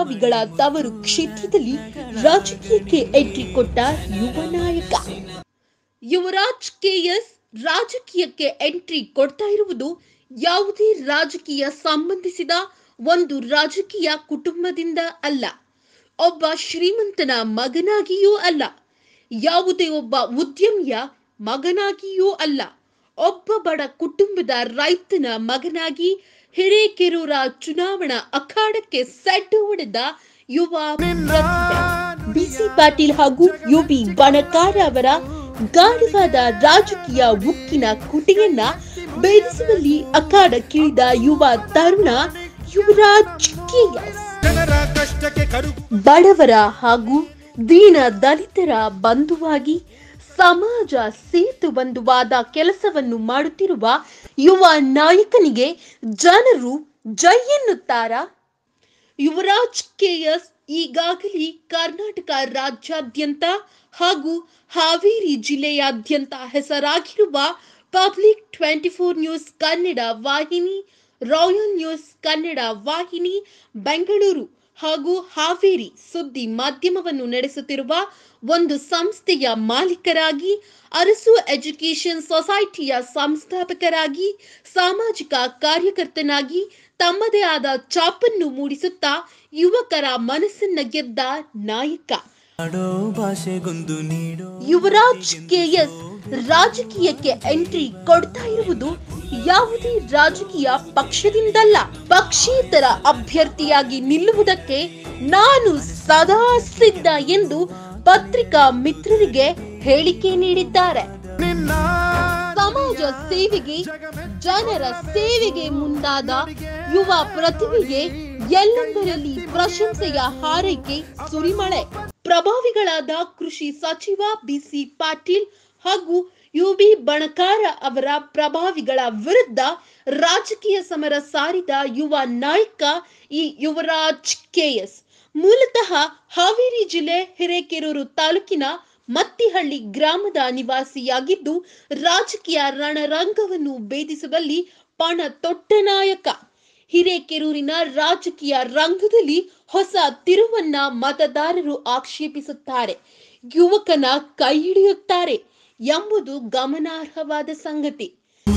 ಪ್ರಭಾವಿಗಳ ತವರು ಕ್ಷೇತ್ರದಲ್ಲಿ ರಾಜಕೀಯಕ್ಕೆ ಎಂಟ್ರಿ ಕೊಟ್ಟ ಯುವ ನಾಯಕ ಯುವರಾಜ್ ಕೆಎಸ್ ರಾಜಕೀಯಕ್ಕೆ ಎಂಟ್ರಿ ಕೊಡ್ತಾ ಇರುವುದು ಯಾವುದೇ ರಾಜಕೀಯ ಸಂಬಂಧಿಸಿದ ಒಂದು ರಾಜಕೀಯ ಕುಟುಂಬದಿಂದ ಅಲ್ಲ ಒಬ್ಬ ಶ್ರೀಮಂತನ ಮಗನಾಗಿಯೂ ಅಲ್ಲ ಯಾವುದೇ ಒಬ್ಬ ಉದ್ಯಮಿಯ ಮಗನಾಗಿಯೂ ಅಲ್ಲ ಒಬ್ಬ ಬಡ ಕುಟುಂಬದ ರೈತನ ಮಗನಾಗಿ ಹಿರೇಕೆರೂರ ಚುನಾವಣಾ ಅಖಾಡಕ್ಕೆ ಸೆಡ್ಡು ಹೊಡೆದ ಯುವ ಪ್ರತಿಭೆ. ಬಿಸಿ ಪಾಟೀಲ್ ಹಾಗೂ ಯುಬಿ ಬಣಕಾರ ಅವರ ಗಾಢವಾದ ರಾಜಕೀಯ ಉಕ್ಕಿನ ಕುಟಿಯನ್ನ ಭೇದಿಸುವಲ್ಲಿ ಅಖಾಡಕ್ಕಿಳಿದ ಯುವ ತರುಣ ಯುವರಾಜ್ ಕೆಎಸ್ ಜನರ ಕಷ್ಟಕ್ಕೆ ಕರು ಬಡವರ ಹಾಗೂ ದೀನ ದಲಿತರ ಬಂಧುವಾಗಿ ಸಮಾಜ ಸೇತು ಬಂಧುವಾದ ಕೆಲಸವನ್ನು ಮಾಡುತ್ತಿರುವ ಯುವ ನಾಯಕನಿಗೆ ಜನರು ಜೈ ಎನ್ನುತ್ತಾರಾ ಯುವರಾಜ್ ಕೆಎಸ್ ಈಗಾಗಲೇ ಕರ್ನಾಟಕ ರಾಜ್ಯಾದ್ಯಂತ ಹಾಗೂ ಹಾವೇರಿ ಜಿಲ್ಲೆಯಾದ್ಯಂತ ಹೆಸರಾಗಿರುವ public twenty four news Kannada ವಾಹಿನಿ ರಾಯಲ್ ನ್ಯೂಸ್ ಕನ್ನಡ ವಾಹಿನಿ ಬೆಂಗಳೂರು ಹಾಗೂ ಹಾವೇರಿ ಸುದ್ದಿ ಮಾಧ್ಯಮವನ್ನು ನಡೆಸುತ್ತಿರುವ ಒಂದು ಸಂಸ್ಥೆಯ ಮಾಲೀಕರಾಗಿ ಅರಸು ಎಜುಕೇಷನ್ ಸೊಸೈಟಿಯ ಸಂಸ್ಥಾಪಕರಾಗಿ ಸಾಮಾಜಿಕ ಕಾರ್ಯಕರ್ತನಾಗಿ ತಮ್ಮದೇ ಆದ ಚಾಪನ್ನು ಮೂಡಿಸುತ್ತಾ ಯುವಕರ ಮನಸ್ಸನ್ನ ಗೆದ್ದ ನಾಯಕ ಆಡೋ ಭಾಷೆಗೊಂದು ನೀಡೋ ಯುವರಾಜ್ ಕೆಎಸ್ ರಾಜಕೀಯಕ್ಕೆ ಎಂಟ್ರಿ ಕೊಡ್ತಾ ಇರುವುದು ಯಾವುದೇ ರಾಜಕೀಯ ಪಕ್ಷದಿಂದಲ್ಲ ಪಕ್ಷೇತರ ಅಭ್ಯರ್ಥಿಯಾಗಿ ನಿಲ್ಲುವುದಕ್ಕೆ ನಾನು ಸದಾ ಸಿದ್ಧ ಎಂದು ಪತ್ರಿಕಾ ಮಿತ್ರರಿಗೆ ಹೇಳಿಕೆ ನೀಡಿದ್ದಾರೆ ನಿನ್ನ ಸಮಾಜ ಸೇವೆಗೆ ಜನರ ಸೇವೆಗೆ ಮುಂದಾದ ಯುವ ಪ್ರತಿಭೆಗೆ ಎಲ್ಲೆಂದರಲ್ಲಿ ಪ್ರಶಂಸೆಯ ಹಾರೈಕೆ ಸುರಿಮಳೆ ಪ್ರಭಾವಿಗಳಾದ ಕೃಷಿ ಸಚಿವ ಬಿಸಿ ಪಾಟೀಲ್ ಹಾಗೂ ಯುಬಿ ಬಣಕಾರ ಅವರ ಪ್ರಭಾವಿಗಳ ವಿರುದ್ಧ ರಾಜಕೀಯ ಸಮರ ಸಾರಿದ ಯುವ ನಾಯಕ ಈ ಯುವರಾಜ್ ಕೆಎಸ್ ಮೂಲತಃ ಹಾವೇರಿ ಜಿಲ್ಲೆ ಹಿರೇಕೆರೂರು ತಾಲೂಕಿನ ಮತ್ತಿಹಳ್ಳಿ ಗ್ರಾಮದ ನಿವಾಸಿಯಾಗಿದ್ದು ರಾಜಕೀಯ ರಣರಂಗವನ್ನು ಭೇದಿಸುವಲ್ಲಿ ಪಣ ತೊಟ್ಟ ನಾಯಕ ಹಿರೇಕೆರೂರಿನ ರಾಜಕೀಯ ರಂಗದಲ್ಲಿ ಹೊಸ ತಿರುವನ್ನ ಮತದಾರರು ಆಕ್ಷೇಪಿಸುತ್ತಾರೆ ಯುವಕನ ಕೈ ಹಿಡಿಯುತ್ತಾರೆ ಎಂಬುದು ಗಮನಾರ್ಹವಾದ ಸಂಗತಿ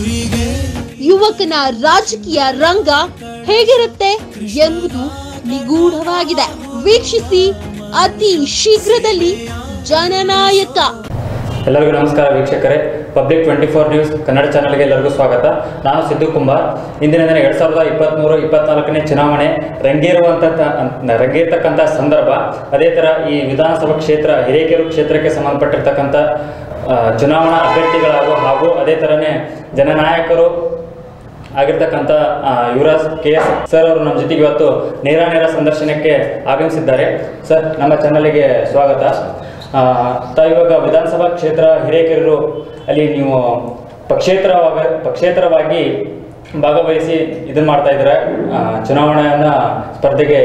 ಯುವಕನ ರಾಜಕೀಯ ರಂಗ ಹೇಗಿರುತ್ತೆ ಎಂಬುದು ನಿಗೂಢವಾಗಿದೆ ವೀಕ್ಷಿಸಿ ಅತಿ ಶೀಘ್ರದಲ್ಲಿ ಜನನಾಯಕ ಎಲ್ಲರಿಗೂ ನಮಸ್ಕಾರ ವೀಕ್ಷಕರೇ public twenty four news Kannada ಚಾನಲ್ಗೆ ಎಲ್ಲರಿಗೂ ಸ್ವಾಗತ ನಾನು ಸಿದ್ದು ಕುಂಬಾರ್ ಇಂದಿನ ದಿನ ಎರಡ್ ಸಾವಿರದ ಇಪ್ಪತ್ತ್ಮೂರು ಇಪ್ಪತ್ನಾಲ್ಕನೇ ಚುನಾವಣೆ ರಂಗೇರುವಂತ ರಂಗೇರ್ತಕ್ಕಂಥ ಸಂದರ್ಭ ಅದೇ ಥರ ಈ ವಿಧಾನಸಭಾ ಕ್ಷೇತ್ರ ಹಿರೇಕೆರೂರು ಕ್ಷೇತ್ರಕ್ಕೆ ಸಂಬಂಧಪಟ್ಟಿರ್ತಕ್ಕಂಥ ಆ, ಚುನಾವಣಾ ಅಭ್ಯರ್ಥಿಗಳಾಗು ಹಾಗೂ ಅದೇ ಥರನೇ ಜನನಾಯಕರು ಆಗಿರ್ತಕ್ಕಂಥ ಆ, ಯುವರಾಜ್ ಕೆ ಎಸ್ ಸರ್ ಅವರು ನಮ್ಮ ಜೊತೆಗೆ ಇವತ್ತು ನೇರ ನೇರ ಸಂದರ್ಶನಕ್ಕೆ ಆಗಮಿಸಿದ್ದಾರೆ ಸರ್ ನಮ್ಮ ಚಾನಲ್ಗೆ ಸ್ವಾಗತ ಆ, ತಾವು ಇವಾಗ ವಿಧಾನಸಭಾ ಕ್ಷೇತ್ರ ಹಿರೇಕೆರೂರು ಅಲ್ಲಿ ನೀವು ಪಕ್ಷೇತರವಾಗ ಪಕ್ಷೇತರವಾಗಿ ಭಾಗವಹಿಸಿ ಇದನ್ನ ಮಾಡ್ತಾ ಇದ್ದೀರಾ ಆ, ಚುನಾವಣೆಯನ್ನ ಸ್ಪರ್ಧೆಗೆ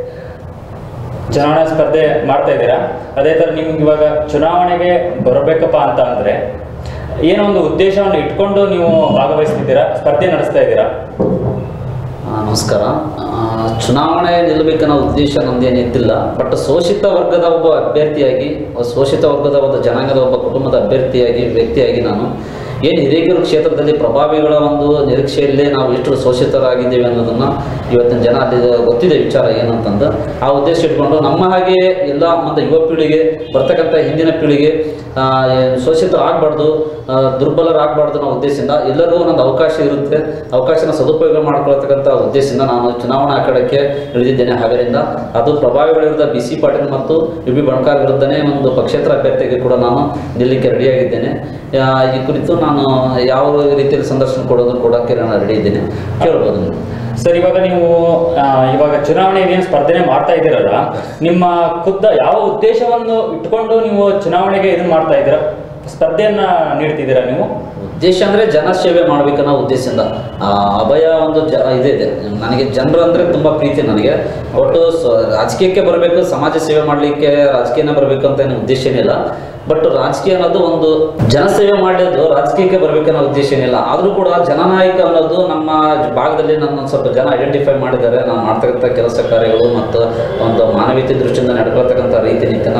ಚುನಾವಣಾ ಸ್ಪರ್ಧೆ ಮಾಡ್ತಾ ಇದ್ದೀರಾ ಅದೇ ಥರ ನಿಮ್ಗೆ ಇವಾಗ ಚುನಾವಣೆಗೆ ಬರಬೇಕಪ್ಪ ಅಂತ ಅಂದರೆ ಏನೋ ಒಂದು ಉದ್ದೇಶವನ್ನು ಇಟ್ಕೊಂಡು ನೀವು ಭಾಗವಹಿಸ್ತಿದ್ದೀರಾ ಸ್ಪರ್ಧೆ ನಡೆಸ್ತಾ ಇದ್ದೀರಾ ಆ, ನಮಸ್ಕಾರ ಆ, ಚುನಾವಣೆ ನಿಲ್ಲಬೇಕನ್ನೋ ಉದ್ದೇಶ ನಂದೇನು ಇದ್ದಿಲ್ಲ ಬಟ್ ಶೋಷಿತ ವರ್ಗದ ಒಬ್ಬ ಅಭ್ಯರ್ಥಿಯಾಗಿ ಶೋಷಿತ ವರ್ಗದ ಒಂದು ಜನಾಂಗದ ಒಬ್ಬ ಕುಟುಂಬದ ಅಭ್ಯರ್ಥಿಯಾಗಿ ವ್ಯಕ್ತಿಯಾಗಿ ನಾನು ಏನು ಹಿರೇಕೆರೂರು ಕ್ಷೇತ್ರದಲ್ಲಿ ಪ್ರಭಾವಿಗಳ ಒಂದು ನಿರೀಕ್ಷೆಯಲ್ಲೇ ನಾವು ಎಷ್ಟು ಶೋಷಿತರಾಗಿದ್ದೇವೆ ಅನ್ನೋದನ್ನು ಇವತ್ತಿನ ಜನ ಅಲ್ಲಿ ಗೊತ್ತಿದೆ ವಿಚಾರ ಏನಂತಂದು ಆ ಉದ್ದೇಶ ಇಟ್ಕೊಂಡು ನಮ್ಮ ಹಾಗೆ ಎಲ್ಲ ಮತ್ತು ಯುವ ಪೀಳಿಗೆ ಬರ್ತಕ್ಕಂಥ ಹಿಂದಿನ ಪೀಳಿಗೆ ಆ, ಶೋಷಿತರಾಗಬಾರ್ದು ದುರ್ಬಲರಾಗಬಾರ್ದು ಅನ್ನೋ ಉದ್ದೇಶದಿಂದ ಎಲ್ಲರಿಗೂ ಒಂದೊಂದು ಅವಕಾಶ ಇರುತ್ತೆ ಅವಕಾಶನ ಸದುಪಯೋಗ ಮಾಡ್ಕೊಳ್ತಕ್ಕಂಥ ಉದ್ದೇಶದಿಂದ ನಾನು ಚುನಾವಣಾ ಅಖಾಡಕ್ಕೆ ಇಳಿದಿದ್ದೇನೆ ಹಾವೇರಿಂದ ಅದು ಪ್ರಭಾವಿಗಳ ವಿರುದ್ಧ ಬಿ ಸಿ ಪಾಟೀಲ್ ಮತ್ತು ಯು ಬಿ ಬಣಕಾರ್ ವಿರುದ್ಧನೇ ಒಂದು ಪಕ್ಷೇತರ ಅಭ್ಯರ್ಥಿಗೆ ಕೂಡ ನಾನು ನಿಲ್ಲಕ್ಕೆ ರೆಡಿಯಾಗಿದ್ದೇನೆ ಆ, ಈ ಕುರಿತು ನಾನು ಯಾವ ರೀತಿಯಲ್ಲಿ ಸಂದರ್ಶನ ಕೊಡೋದು ಕೊಡೋಕ್ಕೆ ನಾನು ರೆಡಿ ಇದ್ದೇನೆ ಕೇಳ್ಬೋದು ನೀವು ಸರ್ ಇವಾಗ ನೀವು ಆ, ಇವಾಗ ಚುನಾವಣೆ ಏನು ಸ್ಪರ್ಧೆ ಮಾಡ್ತಾ ಇದ್ದೀರಲ್ಲ ನಿಮ್ಮ ಖುದ್ದ ಯಾವ ಉದ್ದೇಶವನ್ನು ಇಟ್ಕೊಂಡು ನೀವು ಚುನಾವಣೆಗೆ ಇದನ್ನ ಮಾಡ್ತಾ ಇದ್ದೀರಾ ಸ್ಪರ್ಧೆಯನ್ನ ನೀಡ್ತಿದ್ದೀರಾ ನೀವು ಉದ್ದೇಶ ಅಂದರೆ ಜನ ಸೇವೆ ಮಾಡ್ಬೇಕನ್ನೋ ಉದ್ದೇಶದಿಂದ ಆ ಅಭಯ ಒಂದು ಜ ಇದೆ ಇದೆ ನನಗೆ ಜನರು ಅಂದರೆ ತುಂಬ ಪ್ರೀತಿ ನನಗೆ ಒಟ್ಟು ಸ- ರಾಜಕೀಯಕ್ಕೆ ಬರಬೇಕು ಸಮಾಜ ಸೇವೆ ಮಾಡಲಿಕ್ಕೆ ರಾಜಕೀಯನೇ ಬರಬೇಕು ಅಂತ ಏನು ಉದ್ದೇಶ ಏನಿಲ್ಲ ಬಟ್ ರಾಜಕೀಯ ಅನ್ನೋದು ಒಂದು ಜನಸೇವೆ ಮಾಡೋದು ರಾಜಕೀಯಕ್ಕೆ ಬರಬೇಕನ್ನೋ ಉದ್ದೇಶ ಏನಿಲ್ಲ ಆದರೂ ಕೂಡ ಜನನಾಯಕ ಅನ್ನೋದು ನಮ್ಮ ಭಾಗದಲ್ಲಿ ನನ್ನ ಒಂದ್ ಸ್ವಲ್ಪ ಜನ ಐಡೆಂಟಿಫೈ ಮಾಡಿದ್ದಾರೆ ನಾನು ಮಾಡ್ತಕ್ಕಂಥ ಕೆಲಸ ಕಾರ್ಯಗಳು ಮತ್ತು ಒಂದು ಮಾನವೀಯತೆ ದೃಷ್ಟಿಯಿಂದ ನಡ್ಕೊಳ್ತಕ್ಕಂಥ ರೀತಿ ನೀತಿನ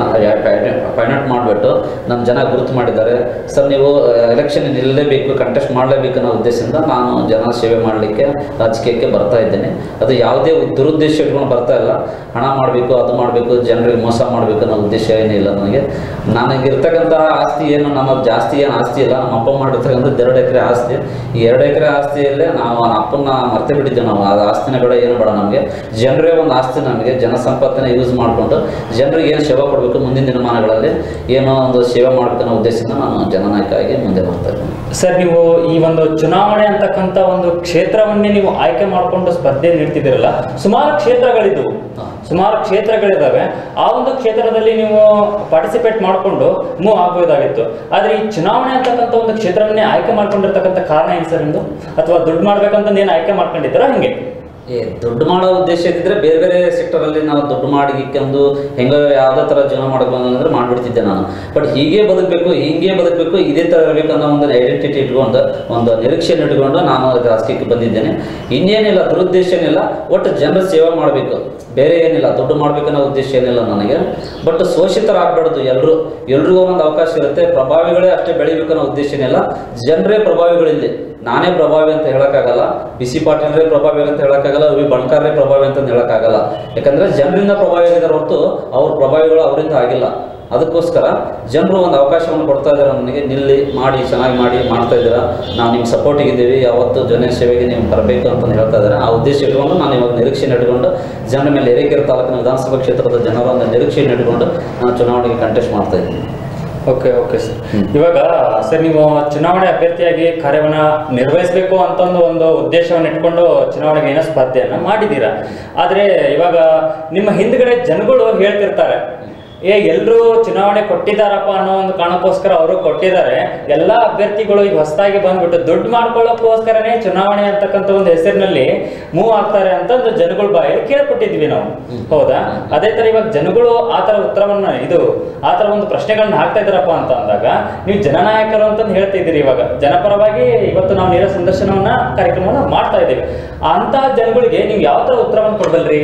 ಫೈಂಡ್ ಮಾಡಿಬಿಟ್ಟು ನಮ್ಮ ಜನ ಗುರುತು ಮಾಡಿದ್ದಾರೆ ಸರ್ ನೀವು ಎಲೆಕ್ಷನ್ ನಿಲ್ಲಲೇಬೇಕು ಕಂಟೆಸ್ಟ್ ಮಾಡಲೇಬೇಕು ಅನ್ನೋ ಉದ್ದೇಶದಿಂದ ನಾನು ಜನ ಸೇವೆ ಮಾಡಲಿಕ್ಕೆ ರಾಜಕೀಯಕ್ಕೆ ಬರ್ತಾ ಇದ್ದೇನೆ ಅದು ಯಾವುದೇ ದುರುದ್ದೇಶ ಇಟ್ಕೊಂಡು ಬರ್ತಾ ಇಲ್ಲ ಹಣ ಮಾಡಬೇಕು ಅದು ಮಾಡಬೇಕು ಜನರಿಗೆ ಮೋಸ ಮಾಡಬೇಕು ಅನ್ನೋ ಉದ್ದೇಶ ಏನಿಲ್ಲ ನನಗೆ ನನಗಿರ್ತಕ್ಕಂಥ ಆಸ್ತಿ ಏನು ನಮ್ಮ ಜಾಸ್ತಿ ಏನು ಆಸ್ತಿ ಇಲ್ಲ ನಮ್ಮ ಅಪ್ಪ ಮಾಡಿರ್ತಕ್ಕಂಥದ್ದು ಎರಡು ಎಕರೆ ಆಸ್ತಿ ಈ ಎರಡು ಎಕರೆ ಆಸ್ತಿಯಲ್ಲೇ ನಾವು ನಮ್ಮ ಅಪ್ಪನ ಮರ್ತೆ ಬಿಟ್ಟಿದ್ದೇವೆ ನಾವು ಅದು ಆಸ್ತಿನ ಬೇಡ ಏನು ಬೇಡ ನಮಗೆ ಜನರೇ ಒಂದು ಆಸ್ತಿ ನಮಗೆ ಜನಸಂಪತ್ತಿನ ಯೂಸ್ ಮಾಡಿಕೊಂಡು ಜನರಿಗೆ ಏನು ಸೇವೆ ಕೊಡಬೇಕು ಮುಂದಿನ ದಿನಮಾನಗಳಲ್ಲಿ ಏನೋ ಒಂದು ಸೇವೆ ಮಾಡಬೇಕು ಅನ್ನೋ ಉದ್ದೇಶದಿಂದ ನಾನು ಜನನಾಯಕ ಆಗಿ ಮುಂದೆ ಬರ್ತಾ ಇದ್ದೀನಿ ಸರ್ ನೀವು ಈ ಒಂದು ಚುನಾವಣೆ ಅಂತಕ್ಕಂಥ ಒಂದು ಕ್ಷೇತ್ರವನ್ನೇ ನೀವು ಆಯ್ಕೆ ಮಾಡಿಕೊಂಡು ಸ್ಪರ್ಧೆ ನೀಡ್ತಿದ್ದೀರಲ್ಲ ಸುಮಾರು ಕ್ಷೇತ್ರಗಳಿದ್ವು ಸುಮಾರು ಕ್ಷೇತ್ರಗಳಿದ್ದಾವೆ ಆ ಒಂದು ಕ್ಷೇತ್ರದಲ್ಲಿ ನೀವು ಪಾರ್ಟಿಸಿಪೇಟ್ ಮಾಡಿಕೊಂಡು ಮೂವ್ ಆಗ್ಬೋದಾಗಿತ್ತು ಆದ್ರೆ ಈ ಚುನಾವಣೆ ಅಂತಕ್ಕಂಥ ಒಂದು ಕ್ಷೇತ್ರವನ್ನೇ ಆಯ್ಕೆ ಮಾಡ್ಕೊಂಡಿರ್ತಕ್ಕಂಥ ಕಾರಣ ಏನು ಸರ್ ನಿಮ್ದು ಅಥವಾ ದುಡ್ಡು ಮಾಡ್ಬೇಕಂತ ಏನು ಆಯ್ಕೆ ಮಾಡ್ಕೊಂಡಿದ್ದೀರಾ ಹಿಂಗೆ ಏ ದುಡ್ಡು ಮಾಡೋ ಉದ್ದೇಶ ಇದ್ದಿದ್ರೆ ಬೇರೆ ಬೇರೆ ಸೆಕ್ಟರಲ್ಲಿ ನಾವು ದುಡ್ಡು ಮಾಡಿಕೊಂಡು ಹೆಂಗೋ ಯಾವುದೇ ಥರ ಜೀವನ ಮಾಡಬೇಕು ಅಂದ್ರೆ ಮಾಡಿಬಿಡ್ತಿದ್ದೆ ನಾನು ಬಟ್ ಹೀಗೆ ಬದುಕಬೇಕು ಹಿಂಗೆ ಬದುಕಬೇಕು ಇದೇ ಥರ ಇರಬೇಕು ಅನ್ನೋ ಒಂದು ಐಡೆಂಟಿಟಿ ಇಟ್ಕೊಂಡು ಒಂದು ನಿರೀಕ್ಷೆ ಇಟ್ಕೊಂಡು ನಾನು ರಾಜಕೀಯಕ್ಕೆ ಬಂದಿದ್ದೇನೆ ಇನ್ನೇನಿಲ್ಲ ದುರುದ್ದೇಶ ಏನಿಲ್ಲ ಒಟ್ಟು ಜನರ ಸೇವೆ ಮಾಡಬೇಕು ಬೇರೆ ಏನಿಲ್ಲ ದುಡ್ಡು ಮಾಡ್ಬೇಕನ್ನೋ ಉದ್ದೇಶ ಏನಿಲ್ಲ ನನಗೆ ಬಟ್ ಶೋಷಿತರಾಗಬಾರ್ದು ಎಲ್ಲರೂ ಎಲ್ರಿಗೂ ಒಂದೊಂದು ಅವಕಾಶ ಇರುತ್ತೆ ಪ್ರಭಾವಿಗಳೇ ಅಷ್ಟೇ ಬೆಳಿಬೇಕನ್ನೋ ಉದ್ದೇಶ ಏನಿಲ್ಲ ಜನರೇ ಪ್ರಭಾವಿಗಳಿಲ್ಲಿ ನಾನೇ ಪ್ರಭಾವಿ ಅಂತ ಹೇಳಕ್ಕಾಗಲ್ಲ ಬಿಸಿ ಪಾಟೀಲ್ರೇ ಪ್ರಭಾವಿ ಅಂತ ಹೇಳಕ್ಕಾಗಲ್ಲ ರವಿ ಬಣ್ಕಾರ್ರೇ ಪ್ರಭಾವಿ ಅಂತ ಹೇಳಕ್ಕಾಗಲ್ಲ ಯಾಕಂದ್ರೆ ಜನರಿಂದ ಪ್ರಭಾವಿ ಆಗಿದ್ದಾರೆ ಹೊರತು ಅವ್ರ ಪ್ರಭಾವಿಗಳು ಅವರಿಂದ ಆಗಿಲ್ಲ ಅದಕ್ಕೋಸ್ಕರ ಜನರು ಒಂದು ಅವಕಾಶವನ್ನು ಕೊಡ್ತಾ ಇದ್ದಾರೆ ನನಗೆ ನಿಲ್ಲಿ ಮಾಡಿ ಚೆನ್ನಾಗಿ ಮಾಡಿ ಮಾಡ್ತಾ ಇದ್ದೀರಾ ನಾವು ನಿಮ್ಮ ಸಪೋರ್ಟಿಗೆ ಇದ್ದೀವಿ ಯಾವತ್ತು ಜನ ಸೇವೆಗೆ ನೀವು ಬರಬೇಕು ಅಂತ ಹೇಳ್ತಾ ಇದ್ದಾರೆ ಆ ಉದ್ದೇಶ ಇಟ್ಕೊಂಡು ನಾನು ಇವಾಗ ನಿರೀಕ್ಷೆ ಇಟ್ಕೊಂಡು ಜನರ ಮೇಲೆ ಹಿರೇಕೆರೆ ತಾಲೂಕಿನ ವಿಧಾನಸಭಾ ಕ್ಷೇತ್ರದ ಜನರ ಒಂದು ನಿರೀಕ್ಷೆ ಇಟ್ಕೊಂಡು ನಾನು ಚುನಾವಣೆಗೆ ಕಂಟೆಸ್ಟ್ ಮಾಡ್ತಾ ಇದ್ದೀನಿ ಓಕೆ ಓಕೆ ಸರ್ ಇವಾಗ ಸರ್ ನೀವು ಚುನಾವಣೆ ಅಭ್ಯರ್ಥಿಯಾಗಿ ಕಾರ್ಯವನ್ನ ನಿರ್ವಹಿಸಬೇಕು ಅಂತ ಒಂದು ಒಂದು ಉದ್ದೇಶವನ್ನು ಇಟ್ಕೊಂಡು ಚುನಾವಣೆಗೆ ಏನೋ ಸ್ಪರ್ಧೆಯನ್ನ ಮಾಡಿದ್ದೀರಾ ಆದ್ರೆ ಇವಾಗ ನಿಮ್ಮ ಹಿಂದ್ಗಡೆ ಜನಗಳು ಹೇಳ್ತಿರ್ತಾರೆ ಏ ಎಲ್ಲರೂ ಚುನಾವಣೆ ಕೊಟ್ಟಿದ್ದಾರಪ್ಪ ಅನ್ನೋ ಒಂದು ಕಾರಣಕ್ಕೋಸ್ಕರ ಅವರು ಕೊಟ್ಟಿದ್ದಾರೆ ಎಲ್ಲಾ ಅಭ್ಯರ್ಥಿಗಳು ಈಗ ಹೊಸದಾಗಿ ಬಂದ್ಬಿಟ್ಟು ದುಡ್ಡು ಮಾಡ್ಕೊಳ್ಳೋಕ್ಕೋಸ್ಕರನೇ ಚುನಾವಣೆ ಅಂತಕ್ಕಂಥ ಒಂದು ಹೆಸರಿನಲ್ಲಿ ಮೂವ್ ಆಗ್ತಾರೆ ಅಂತ ಒಂದು ಜನಗಳ ಬಾಯಲ್ಲಿ ಕೇಳ್ಪಟ್ಟಿದ್ವಿ ನಾವು ಹೌದಾ ಅದೇ ತರ ಇವಾಗ ಜನಗಳು ಆ ತರ ಉತ್ತರವನ್ನ ಇದು ಆ ತರ ಒಂದು ಪ್ರಶ್ನೆಗಳನ್ನ ಹಾಕ್ತಾ ಇದ್ದಾರಪ್ಪ ಅಂತ ಅಂದಾಗ ನೀವು ಜನನಾಯಕರು ಅಂತಂದು ಹೇಳ್ತಾ ಇದ್ದೀರಿ ಇವಾಗ ಜನಪರವಾಗಿ ಇವತ್ತು ನಾವು ನೇರ ಸಂದರ್ಶನವನ್ನ ಕಾರ್ಯಕ್ರಮವನ್ನ ಮಾಡ್ತಾ ಇದ್ದೀವಿ ಅಂತ ಜನಗಳಿಗೆ ನೀವು ಯಾವ ತರ ಉತ್ತರವನ್ನು ಕೊಡ್ಬಲ್ರಿ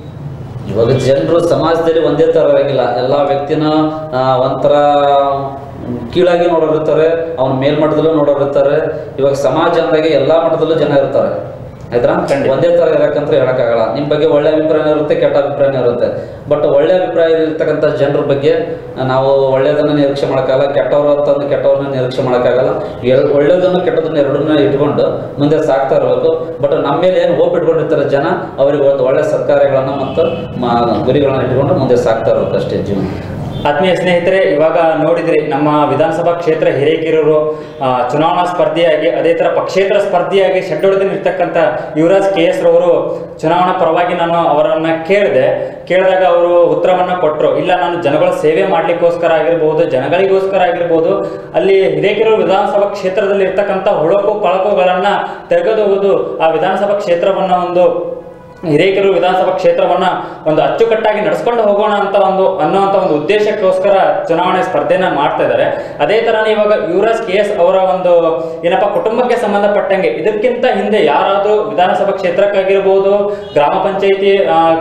ಇವಾಗ ಜನರು ಸಮಾಜದಲ್ಲಿ ಒಂದೇ ಥರ ಇರಂಗಿಲ್ಲ ಎಲ್ಲ ವ್ಯಕ್ತಿನ ಆ, ಒಂಥರ ಕೀಳಾಗಿ ನೋಡೋರಿರ್ತಾರೆ ಅವ್ನ ಮೇಲ್ಮಟ್ಟದಲ್ಲೂ ನೋಡೋರಿರ್ತಾರೆ ಇವಾಗ ಸಮಾಜ ಅಂದಾಗೆ ಎಲ್ಲ ಮಟ್ಟದಲ್ಲೂ ಜನ ಇರ್ತಾರೆ ಆಯ್ತಾ ಖಂಡಿತ. ಒಂದೇ ಥರ ಇರಕ್ಕಂತ ಹೇಳಕ್ಕಾಗಲ್ಲ ನಿಮ್ಮ ಬಗ್ಗೆ ಒಳ್ಳೆ ಅಭಿಪ್ರಾಯ ಇರುತ್ತೆ ಕೆಟ್ಟ ಅಭಿಪ್ರಾಯ ಇರುತ್ತೆ ಬಟ್ ಒಳ್ಳೆ ಅಭಿಪ್ರಾಯ ಇರ್ತಕ್ಕಂಥ ಜನರ ಬಗ್ಗೆ ನಾವು ಒಳ್ಳೆಯದನ್ನ ನಿರೀಕ್ಷೆ ಮಾಡೋಕ್ಕಾಗಲ್ಲ ಕೆಟ್ಟವರು ಅಂತಂದು ಕೆಟ್ಟವ್ರನ್ನ ನಿರೀಕ್ಷೆ ಮಾಡೋಕ್ಕಾಗಲ್ಲ ಎಲ್ ಒಳ್ಳೇದನ್ನು ಕೆಟ್ಟದನ್ನ ಎರಡನ್ನ ಇಟ್ಕೊಂಡು ಮುಂದೆ ಸಾಕ್ತಾ ಇರಬೇಕು ಬಟ್ ನಮ್ಮ ಮೇಲೆ ಏನು ಹೋಪ್ ಇಟ್ಕೊಂಡಿರ್ತಾರೆ ಜನ ಅವರಿಗೆ ಒಂದು ಒಳ್ಳೆ ಸತ್ಕಾರ್ಯಗಳನ್ನು ಮತ್ತು ಮ- ಗುರಿಗಳನ್ನ ಇಟ್ಕೊಂಡು ಮುಂದೆ ಸಾಕ್ತಾ ಇರಬೇಕು ಅಷ್ಟೇ ಜೀವನ ಆತ್ಮೀಯ ಸ್ನೇಹಿತರೆ ಇವಾಗ ನೋಡಿದ್ರಿ ನಮ್ಮ ವಿಧಾನಸಭಾ ಕ್ಷೇತ್ರ ಹಿರೇಕೆರೂರು ಆ, ಚುನಾವಣಾ ಸ್ಪರ್ಧಿಯಾಗಿ ಅದೇ ತರ ಪಕ್ಷೇತರ ಸ್ಪರ್ಧಿಯಾಗಿ ಷಡ್ಡೊಡೆದು ನಿರ್ತಕ್ಕಂಥ ಯುವರಾಜ್ ಕೆ ಎಸ್ ರವರು ಚುನಾವಣಾ ಪರವಾಗಿ ನಾನು ಅವರನ್ನ ಕೇಳಿದೆ ಕೇಳಿದಾಗ ಅವರು ಉತ್ತರವನ್ನ ಕೊಟ್ಟರು ಇಲ್ಲ ನಾನು ಜನಗಳ ಸೇವೆ ಮಾಡ್ಲಿಕ್ಕೋಸ್ಕರ ಆಗಿರ್ಬೋದು ಜನಗಳಿಗೋಸ್ಕರ ಆಗಿರ್ಬೋದು ಅಲ್ಲಿ ಹಿರೇಕೆರೂರು ವಿಧಾನಸಭಾ ಕ್ಷೇತ್ರದಲ್ಲಿ ಇರ್ತಕ್ಕಂಥ ಹುಳಕು ಪಳಕುಗಳನ್ನ ತೆಗೆದೊಗೆದು ಆ ವಿಧಾನಸಭಾ ಕ್ಷೇತ್ರವನ್ನ ಒಂದು ಹಿರೇಕೆರೂರು ವಿಧಾನಸಭಾ ಕ್ಷೇತ್ರವನ್ನ ಒಂದು ಅಚ್ಚುಕಟ್ಟಾಗಿ ನಡೆಸ್ಕೊಂಡು ಹೋಗೋಣ ಅಂತ ಒಂದು ಅನ್ನೋಂಥ ಒಂದು ಉದ್ದೇಶಕ್ಕೋಸ್ಕರ ಚುನಾವಣೆ ಸ್ಪರ್ಧೆನ ಮಾಡ್ತಾ ಇದ್ದಾರೆ ಅದೇ ತರನೇ ಇವಾಗ ಯುವರಾಜ್ ಕೆ ಎಸ್ ಅವರ ಒಂದು ಏನಪ್ಪ ಕುಟುಂಬಕ್ಕೆ ಸಂಬಂಧಪಟ್ಟಂಗೆ ಇದಕ್ಕಿಂತ ಹಿಂದೆ ಯಾರಾದರೂ ವಿಧಾನಸಭಾ ಕ್ಷೇತ್ರಕ್ಕಾಗಿರ್ಬೋದು ಗ್ರಾಮ ಪಂಚಾಯಿತಿ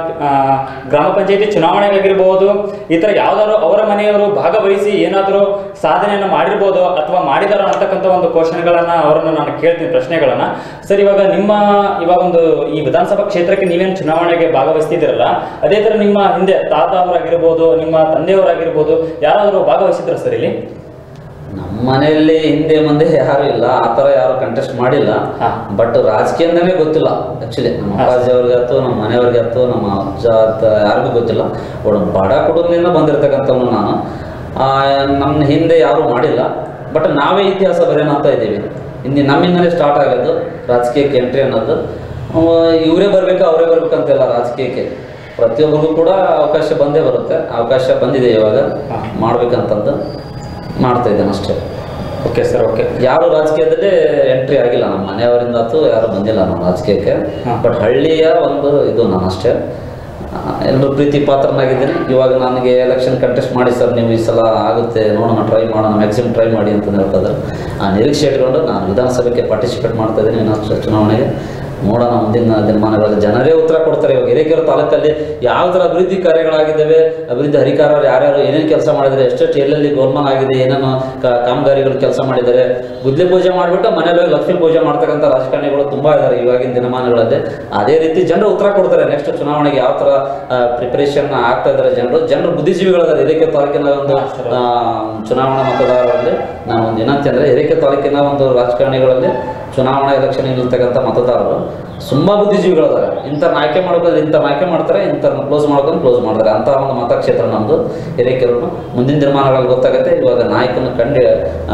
ಗ್ರಾಮ ಪಂಚಾಯಿತಿ ಚುನಾವಣೆಗಾಗಿರ್ಬೋದು ಈ ಥರ ಯಾವ್ದಾದ್ರು ಅವರ ಮನೆಯವರು ಭಾಗವಹಿಸಿ ಏನಾದರೂ ಸಾಧನೆಯನ್ನು ಮಾಡಿರ್ಬೋದು ಅಥವಾ ಮಾಡಿದಾರೋ ಅಂತಕ್ಕಂಥ ಒಂದು ಕ್ವಶನ್ಗಳನ್ನ ಅವರನ್ನು ನಾನು ಕೇಳ್ತೀನಿ ಪ್ರಶ್ನೆಗಳನ್ನ ಸರ್ ಇವಾಗ ನಿಮ್ಮ ಇವಾಗ ಒಂದು ಈ ವಿಧಾನಸಭಾ ಕ್ಷೇತ್ರಕ್ಕೆ ನೀವೇನು ಚುನಾವಣೆಗೆ ಭಾಗವಹಿಸ್ತಿದ್ದೀರಲ್ಲ ಅದೇ ತರ ನಿಮ್ಮ ಹಿಂದೆ ತಾತ ಅವರಾಗಿರ್ಬೋದು ನಿಮ್ಮ ತಂದೆಯವರಾಗಿರ್ಬೋದು ಯಾರಾದರೂ ಭಾಗವಹಿಸಿದ್ರ ಸರ್ ಇಲ್ಲಿ ನಮ್ಮ ಮನೆಯಲ್ಲಿ ಹಿಂದೆ ಮುಂದೆ ಯಾರು ಇಲ್ಲ ಆ ಥರ ಯಾರು ಕಂಟೆಸ್ಟ್ ಮಾಡಿಲ್ಲ ಹಾ. ಬಟ್ ರಾಜಕೀಯದಿಂದನೇ ಗೊತ್ತಿಲ್ಲ ಆಕ್ಚುಲಿ ನಮ್ಮ ಹಾ. ಅಪ್ಪಾಜಿ ಅವ್ರಿಗೆ ಆಯ್ತು ನಮ್ಮ ಮನೆಯವ್ರಿಗೆ ಆಯ್ತು ನಮ್ಮ ಅಜ್ಜ ಆಯ್ತು ಯಾರಿಗೂ ಗೊತ್ತಿಲ್ಲ ಒಬ್ಬ ಬಡ ಕುಟುಂಬದಿಂದ ಬಂದಿರತಕ್ಕಂಥವ್ನು ನಾನು ಆ, ನಮ್ಮ ಹಿಂದೆ ಯಾರೂ ಮಾಡಿಲ್ಲ ಬಟ್ ನಾವೇ ಇತಿಹಾಸ ಬರೆಯೋಣ ಅಂತ ಇದ್ದೀವಿ ಹಿಂದೆ ನಮ್ಮಿಂದನೇ ಸ್ಟಾರ್ಟ್ ಆಗೋದು ರಾಜಕೀಯಕ್ಕೆ ಎಂಟ್ರಿ ಅನ್ನೋದು ಆ, ಇವರೇ ಬರಬೇಕು ಅವರೇ ಬರ್ಬೇಕಂತಿಲ್ಲ ರಾಜಕೀಯಕ್ಕೆ ಪ್ರತಿಯೊಬ್ಬರಿಗೂ ಕೂಡ ಅವಕಾಶ ಬಂದೇ ಬರುತ್ತೆ ಅವಕಾಶ ಬಂದಿದೆ ಇವಾಗ ಹಾ. ಮಾಡ್ಬೇಕಂತಂದು ಮಾಡ್ತಾ ಇದ್ದೇನೆ ಅಷ್ಟೇ ಓಕೆ ಸರ್ ಓಕೆ ಯಾರು ರಾಜಕೀಯದಲ್ಲಿ ಎಂಟ್ರಿ ಆಗಿಲ್ಲ ನಮ್ಮ ಮನೆಯವರಿಂದ ಆತು ಯಾರು ಬಂದಿಲ್ಲ ನಾನು ರಾಜಕೀಯಕ್ಕೆ ಹಾ. ಬಟ್ ಹಳ್ಳಿಯ ಒಂದು ಇದು ನಾನು ಅಷ್ಟೇ ಎಲ್ಲರೂ ಪ್ರೀತಿ ಪಾತ್ರನಾಗಿದ್ದೀನಿ ಇವಾಗ ನನಗೆ ಎಲೆಕ್ಷನ್ ಕಂಟೆಸ್ಟ್ ಮಾಡಿ ಸರ್ ನೀವು ಈ ಸಲ ಆಗುತ್ತೆ ನೋಡೋಣ ಟ್ರೈ ಮಾಡೋಣ ಮ್ಯಾಕ್ಸಿಮಮ್ ಟ್ರೈ ಮಾಡಿ ಅಂತ ಹೇಳ್ತಾ ಇದ್ದಾರೆ ಆ ನಿರೀಕ್ಷೆ ಇಟ್ಕೊಂಡು ನಾನು ವಿಧಾನಸಭೆಗೆ ಪಾರ್ಟಿಸಿಪೇಟ್ ಮಾಡ್ತಾ ಇದ್ದೀನಿ ಇನ್ನೊಂದು ಚುನಾವಣೆಗೆ ನೋಡೋಣ ಮುಂದಿನ ದಿನಮಾನಗಳಲ್ಲಿ ಜನರೇ ಉತ್ತರ ಕೊಡ್ತಾರೆ ಇವಾಗ ಹಿರೇಕೆರೆ ತಾಲೂಕಲ್ಲಿ ಯಾವ ಥರ ಅಭಿವೃದ್ಧಿ ಕಾರ್ಯಗಳಾಗಿದ್ದಾವೆ ಅಭಿವೃದ್ಧಿ ಅಧಿಕಾರರು ಯಾರ್ಯಾರು ಏನೇನು ಕೆಲಸ ಮಾಡಿದ್ದಾರೆ ಎಷ್ಟೆಷ್ಟು ಎಲ್ಲೆಲ್ಲಿ ಗೋಲ್ಮಾನ್ ಆಗಿದೆ ಏನೇನು ಕ- ಕಾಮಗಾರಿಗಳು ಕೆಲಸ ಮಾಡಿದ್ದಾರೆ ಗುದ್ಲಿ ಪೂಜೆ ಮಾಡಿಬಿಟ್ಟು ಮನೇಲಿ ಹೋಗಿ ಲಕ್ಷ್ಮೀ ಪೂಜೆ ಮಾಡ್ತಕ್ಕಂಥ ರಾಜಕಾರಣಿಗಳು ತುಂಬಾ ಇದ್ದಾರೆ ಇವಾಗಿನ ದಿನಮಾನಗಳಲ್ಲಿ ಅದೇ ರೀತಿ ಜನರು ಉತ್ತರ ಕೊಡ್ತಾರೆ ನೆಕ್ಸ್ಟ್ ಚುನಾವಣೆಗೆ ಯಾವ ಥರ ಪ್ರಿಪರೇಷನ್ ಆಗ್ತಾ ಇದ್ದಾರೆ ಜನರು ಜನರು ಬುದ್ಧಿಜೀವಿಗಳಿದ್ದಾರೆ ಹಿರೇಕೆರೆ ತಾಲೂಕಿನ ಒಂದು ಆ, ಚುನಾವಣಾ ಮತದಾರರಲ್ಲಿ ನಾನು ಒಂದು ವಿನಂತಿ ಅಂದರೆ ಹಿರೇಕೆರೆ ತಾಲೂಕಿನ ಒಂದು ರಾಜಕಾರಣಿಗಳಲ್ಲಿ ಚುನಾವಣಾ ಎಲೆಕ್ಷನ್ ನಿಲ್ತಕ್ಕಂಥ ಮತದಾರರು ತುಂಬಾ ಬುದ್ಧಿಜೀವಿಗಳಿದ್ದಾರೆ ಇಂಥವ್ರನ್ನ ಆಯ್ಕೆ ಮಾಡ್ಕೊಂಡು ಇಂಥವ್ರನ್ನ ಆಯ್ಕೆ ಮಾಡ್ತಾರೆ ಇಂಥವ್ರನ್ನ ಕ್ಲೋಸ್ ಮಾಡ್ಕೊಂಡು ಕ್ಲೋಸ್ ಮಾಡ್ತಾರೆ ಅಂತ ಒಂದು ಮತಕ್ಷೇತ್ರ ನಮ್ಮದು ಹಿರೇಕೆರೂರು ಮುಂದಿನ ದಿನಮಾನಗಳಲ್ಲಿ ಗೊತ್ತಾಗುತ್ತೆ ಇವಾಗ ನಾಯಕನ ಕಂಡು ಆ,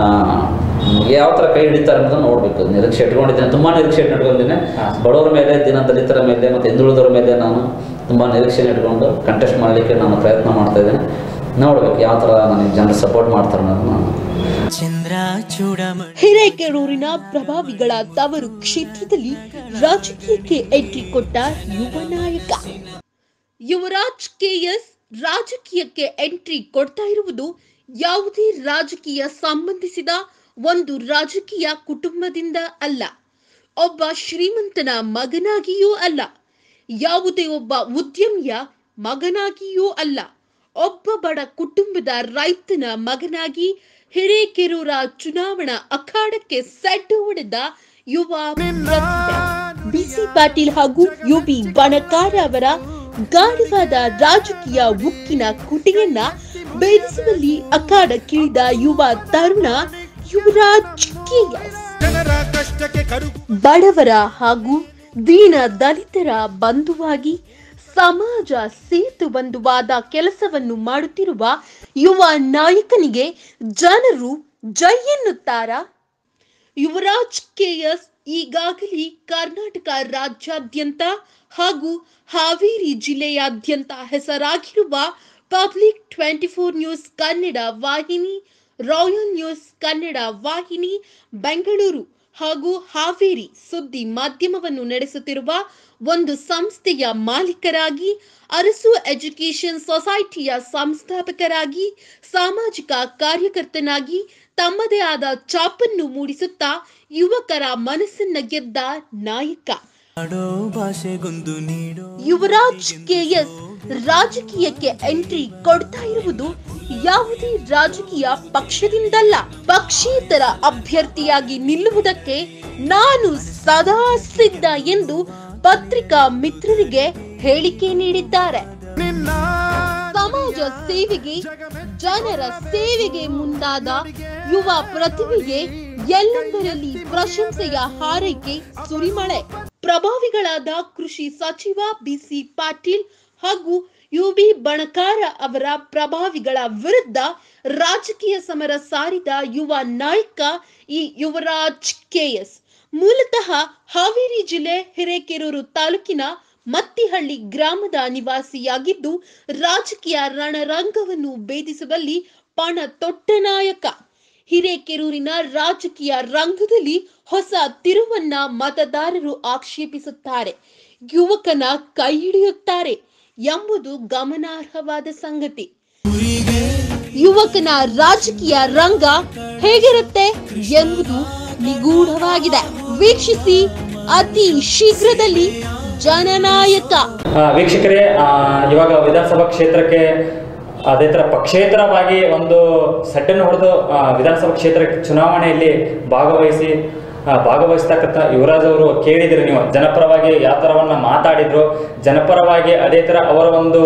ಯಾವ ಥರ ಕೈ ಹಿಡಿತಾರೆ ಅನ್ನೋದನ್ನ ನೋಡಬೇಕು ನಿರೀಕ್ಷೆ ಇಟ್ಕೊಂಡಿದ್ದೇನೆ ತುಂಬಾ ನಿರೀಕ್ಷೆ ಇಟ್ಕೊಂಡಿದ್ದೇನೆ ಬಡವರ ಮೇಲೆ ದಿನ ದಲಿತರ ಮೇಲೆ ಮತ್ತು ಹಿಂದುಳಿದವರ ಮೇಲೆ ನಾನು ತುಂಬಾ ನಿರೀಕ್ಷೆ ಇಟ್ಕೊಂಡು ಕಂಟೆಸ್ಟ್ ಮಾಡಲಿಕ್ಕೆ ನಾನು ಪ್ರಯತ್ನ ಮಾಡ್ತಾ ಇದ್ದೇನೆ ನೋಡ್ಬೇಕು ಯಾವ ಥರ ನನಗೆ ಜನರು ಸಪೋರ್ಟ್ ಮಾಡ್ತಾರೆ ಅನ್ನೋದನ್ನ ನಾನು ಚಂದ್ರ ಚೂಡಮಣಿ ಹಿರೇಕೆರೂರಿನ ಪ್ರಭಾವಿಗಳ ತವರು ಕ್ಷೇತ್ರದಲ್ಲಿ ರಾಜಕೀಯಕ್ಕೆ ಎಂಟ್ರಿ ಕೊಟ್ಟ ಯುವ ನಾಯಕ ಯುವರಾಜ್ ಕೆಎಸ್ ರಾಜಕೀಯಕ್ಕೆ ಎಂಟ್ರಿ ಕೊಡ್ತಾ ಇರುವುದು ಯಾವುದೇ ರಾಜಕೀಯ ಸಂಬಂಧಿಸಿದ ಒಂದು ರಾಜಕೀಯ ಕುಟುಂಬದಿಂದ ಅಲ್ಲ ಒಬ್ಬ ಶ್ರೀಮಂತನ ಮಗನಾಗಿಯೂ ಅಲ್ಲ ಯಾವುದೇ ಒಬ್ಬ ಉದ್ಯಮಿಯ ಮಗನಾಗಿಯೂ ಅಲ್ಲ ಒಬ್ಬ ಬಡ ಕುಟುಂಬದ ರೈತನ ಮಗನಾಗಿ ಹಿರೇಕೆರೂರ ಚುನಾವಣಾ ಅಖಾಡಕ್ಕೆ ಸೆಡ್ಡು ಹೊಡೆದ ಯುವ ಪ್ರತಿಭೆ. ಬಿಸಿ ಪಾಟೀಲ್ ಹಾಗೂ ಯುಬಿ ಬಣಕಾರ ಅವರ ಗಾಢವಾದ ರಾಜಕೀಯ ಉಕ್ಕಿನ ಕುಟಿಯನ್ನ ಭೇದಿಸುವಲ್ಲಿ ಅಖಾಡಕ್ಕಿಳಿದ ಯುವ ತರುಣ ಯುವರಾಜ್ ಕೆಎಸ್ ಜನರ ಕಷ್ಟಕ್ಕೆ ಕರು ಬಡವರ ಹಾಗೂ ದೀನ ದಲಿತರ ಬಂಧುವಾಗಿ ಸಮಾಜ ಸೇತುಬಂಧುವಾದ ಕೆಲಸವನ್ನು ಮಾಡುತ್ತಿರುವ ಯುವ ನಾಯಕನಿಗೆ ಜನರು ಜೈ ಎನ್ನುತ್ತಾರಾ ಯುವರಾಜ್ ಕೆಎಸ್ ಈಗಾಗಲೇ ಕರ್ನಾಟಕ ರಾಜ್ಯಾದ್ಯಂತ ಹಾಗೂ ಹಾವೇರಿ ಜಿಲ್ಲೆಯಾದ್ಯಂತ ಹೆಸರಾಗಿರುವ public twenty four news Kannada ವಾಹಿನಿ ರಾಯಲ್ ನ್ಯೂಸ್ ಕನ್ನಡ ವಾಹಿನಿ ಬೆಂಗಳೂರು ಹಾಗೂ ಹಾವೇರಿ ಸುದ್ದಿ ಮಾಧ್ಯಮವನ್ನು ನಡೆಸುತ್ತಿರುವ ಒಂದು ಸಂಸ್ಥೆಯ ಮಾಲೀಕರಾಗಿ ಅರಸು ಎಜುಕೇಷನ್ ಸೊಸೈಟಿಯ ಸಂಸ್ಥಾಪಕರಾಗಿ ಸಾಮಾಜಿಕ ಕಾರ್ಯಕರ್ತನಾಗಿ ತಮ್ಮದೇ ಆದ ಚಾಪನ್ನು ಮೂಡಿಸುತ್ತಾ ಯುವಕರ ಮನಸ್ಸನ್ನ ಗೆದ್ದ ನಾಯಕ ಆಡೋ ಭಾಷೆಗೊಂದು ನೀಡೋ ಯುವರಾಜ್ ಕೆಎಸ್ ರಾಜಕೀಯಕ್ಕೆ ಎಂಟ್ರಿ ಕೊಡ್ತಾ ಇರುವುದು ಯಾವುದೇ ರಾಜಕೀಯ ಪಕ್ಷದಿಂದಲ್ಲ ಪಕ್ಷೇತರ ಅಭ್ಯರ್ಥಿಯಾಗಿ ನಿಲ್ಲುವುದಕ್ಕೆ ನಾನು ಸದಾ ಸಿದ್ಧ ಎಂದು ಪತ್ರಿಕಾ ಮಿತ್ರರಿಗೆ ಹೇಳಿಕೆ ನೀಡಿದ್ದಾರೆ ಸಮಾಜ ಸೇವೆಗೆ ಜನರ ಸೇವೆಗೆ ಮುಂದಾದ ಯುವ ಪ್ರತಿಭೆಗೆ ಎಲ್ಲೆಂದರಲ್ಲಿ ಪ್ರಶಂಸೆಯ ಹಾರೈಕೆ ಸುರಿಮಳೆ ಪ್ರಭಾವಿಗಳಾದ ಕೃಷಿ ಸಚಿವ ಬಿಸಿ ಪಾಟೀಲ್ ಹಾಗೂ ಯುಬಿ ಬಣಕಾರ ಅವರ ಪ್ರಭಾವಿಗಳ ವಿರುದ್ಧ ರಾಜಕೀಯ ಸಮರ ಸಾರಿದ ಯುವ ನಾಯಕ ಈ ಯುವರಾಜ್ ಕೆಎಸ್ ಮೂಲತಃ ಹಾವೇರಿ ಜಿಲ್ಲೆ ಹಿರೇಕೆರೂರು ತಾಲೂಕಿನ ಮತ್ತಿಹಳ್ಳಿ ಗ್ರಾಮದ ನಿವಾಸಿಯಾಗಿದ್ದು ರಾಜಕೀಯ ರಣರಂಗವನ್ನು ಭೇದಿಸುವಲ್ಲಿ ಪಣ ತೊಟ್ಟ ನಾಯಕ ಹಿರೇಕೆರೂರಿನ ರಾಜಕೀಯ ರಂಗದಲ್ಲಿ ಹೊಸ ತಿರುವನ್ನ ಮತದಾರರು ಆಕ್ಷೇಪಿಸುತ್ತಾರೆ ಯುವಕನ ಕೈ ಹಿಡಿಯುತ್ತಾರೆ ಎಂಬುದು ಗಮನಾರ್ಹವಾದ ಸಂಗತಿ ಯುವಕನ ರಾಜಕೀಯ ರಂಗ ಹೇಗಿರುತ್ತೆ ಎಂಬುದು ನಿಗೂಢವಾಗಿದೆ ವೀಕ್ಷಿಸಿ ಅತಿ ಶೀಘ್ರದಲ್ಲಿ ಜನನಾಯಕ ಆ, ವೀಕ್ಷಕರೇ ಆ, ಇವಾಗ ವಿಧಾನಸಭಾ ಕ್ಷೇತ್ರಕ್ಕೆ ಅದೇ ಥರ ಪಕ್ಷೇತರವಾಗಿ ಒಂದು ಸೆಟ್ಟನ್ನು ಹೊಡೆದು ಆ, ವಿಧಾನಸಭಾ ಕ್ಷೇತ್ರ ಚುನಾವಣೆಯಲ್ಲಿ ಭಾಗವಹಿಸಿ ಆ, ಭಾಗವಹಿಸ್ತಕ್ಕಂಥ ಯುವರಾಜ್ ಅವರು ಕೇಳಿದ್ರಿ ನೀವು ಜನಪರವಾಗಿ ಯಾವ ಥರವನ್ನ ಮಾತಾಡಿದ್ರು ಜನಪರವಾಗಿ ಅದೇ ಥರ ಅವರ ಒಂದು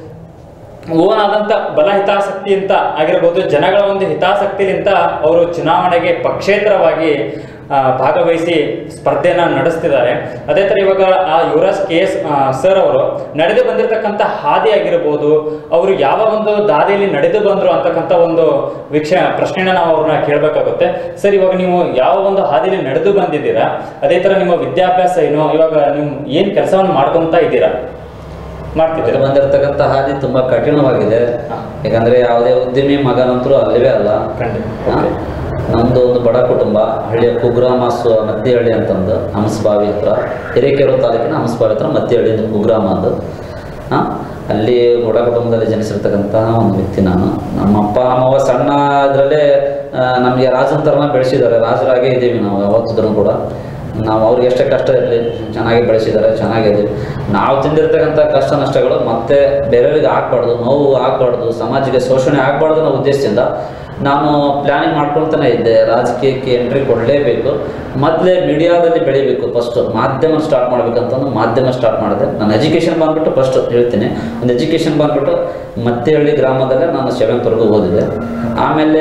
ಓನ್ ಆದಂತ ಬಲ ಹಿತಾಸಕ್ತಿ ಅಂತ ಆಗಿರ್ಬೋದು ಜನಗಳ ಒಂದು ಹಿತಾಸಕ್ತಿಲಿಂತ ಅವರು ಚುನಾವಣೆಗೆ ಪಕ್ಷೇತರವಾಗಿ ಆ, ಭಾಗವಹಿಸಿ ಸ್ಪರ್ಧೆನ ನಡೆಸ್ತಿದ್ದಾರೆ ಅದೇ ಥರ ಇವಾಗ ಆ ಯುವರಾಜ್ ಕೆ ಎಸ್ ಸರ್ ಅವರು ನಡೆದು ಬಂದಿರತಕ್ಕಂಥ ಹಾದಿ ಆಗಿರ್ಬೋದು ಅವರು ಯಾವ ಒಂದು ದಾರಿಯಲ್ಲಿ ನಡೆದು ಬಂದರು ಅಂತಕ್ಕಂಥ ಒಂದು ವೀಕ್ಷ ಪ್ರಶ್ನೆನ ನಾವು ಅವ್ರನ್ನ ಕೇಳಬೇಕಾಗುತ್ತೆ ಸರ್ ಇವಾಗ ನೀವು ಯಾವ ಒಂದು ಹಾದಿಯಲ್ಲಿ ನಡೆದು ಬಂದಿದ್ದೀರಾ ಅದೇ ಥರ ನಿಮ್ಮ ವಿದ್ಯಾಭ್ಯಾಸ ಏನು ಇವಾಗ ನೀವು ಏನು ಕೆಲಸವನ್ನು ಮಾಡ್ಕೊತಾ ಇದ್ದೀರಾ ಮಾಡ್ತಿದ್ದೀರಾ ಬಂದಿರತಕ್ಕಂಥ ಹಾದಿ ತುಂಬಾ ಕಠಿಣವಾಗಿದೆ ಹಾ. ಯಾಕಂದ್ರೆ ಯಾವುದೇ ಉದ್ಯಮಿ ಮಗನಂತರೂ ಅಲ್ಲವೇ ಅಲ್ಲ ಖಂಡಿತ ಹಾ? ಓಕೆ ನಮ್ಮದು ಒಂದು ಬಡ ಕುಟುಂಬ ಹಳ್ಳಿಯ ಕುಗ್ರಾಮ ಸು ಮತ್ತಿಹಳ್ಳಿ ಅಂತಂದು ಹಂಸಬಾವಿ ಹತ್ರ ಹಿರೇಕೆರೆ ತಾಲೂಕಿನ ಹಂಸಬಾವಿ ಹತ್ರ ಮತ್ತಿಹಳ್ಳಿ ಅಂತ ಕುಗ್ರಾಮ ಅದು ಹಾಂ ಅಲ್ಲಿ ಬಡ ಕುಟುಂಬದಲ್ಲಿ ಜನಿಸಿರ್ತಕ್ಕಂತಹ ಒಂದು ವ್ಯಕ್ತಿ ನಾನು ನಮ್ಮ ಅಪ್ಪ ನಮ್ಮವ್ವ ಸಣ್ಣ ಇದರಲ್ಲೇ ನಮಗೆ ರಾಜನ ಥರನ ಬೆಳೆಸಿದ್ದಾರೆ ರಾಜರಾಗೇ ಇದ್ದೀವಿ ನಾವು ಯಾವತ್ತಿದ್ರೂ ಕೂಡ ನಾವು ಅವ್ರಿಗೆ ಎಷ್ಟೇ ಕಷ್ಟ ಇರಲಿ ಚೆನ್ನಾಗಿ ಬೆಳೆಸಿದ್ದಾರೆ ಚೆನ್ನಾಗಿದ್ದೀವಿ ನಾವು ತಿಂದಿರ್ತಕ್ಕಂಥ ಕಷ್ಟ ನಷ್ಟಗಳು ಮತ್ತೆ ಬೇರೆಯವ್ರಿಗೆ ಆಗಬಾರ್ದು ನೋವು ಆಗಬಾರ್ದು ಸಮಾಜಕ್ಕೆ ಶೋಷಣೆ ಆಗಬಾರ್ದು ಅನ್ನೋ ಉದ್ದೇಶದಿಂದ ನಾನು ಪ್ಲ್ಯಾನಿಂಗ್ ಮಾಡ್ಕೊಳ್ತಾನೆ ಇದ್ದೆ ರಾಜಕೀಯಕ್ಕೆ ಎಂಟ್ರಿ ಕೊಡಲೇಬೇಕು ಮೊದಲೇ ಮೀಡಿಯಾದಲ್ಲಿ ಬೆಳಿಬೇಕು ಫಸ್ಟು ಮಾಧ್ಯಮ ಸ್ಟಾರ್ಟ್ ಮಾಡ್ಬೇಕಂತಂದು ಮಾಧ್ಯಮ ಸ್ಟಾರ್ಟ್ ಮಾಡಿದೆ ನಾನು ಎಜುಕೇಷನ್ ಬಂದ್ಬಿಟ್ಟು ಫಸ್ಟ್ ಹೇಳ್ತೀನಿ ಒಂದು ಎಜುಕೇಷನ್ ಬಂದ್ಬಿಟ್ಟು ಮತ್ತೇಹಳ್ಳಿ ಗ್ರಾಮದಲ್ಲೇ ನಾನು ಸೆವೆಂತ್ವರೆಗೂ ಓದಿದೆ ಆಮೇಲೆ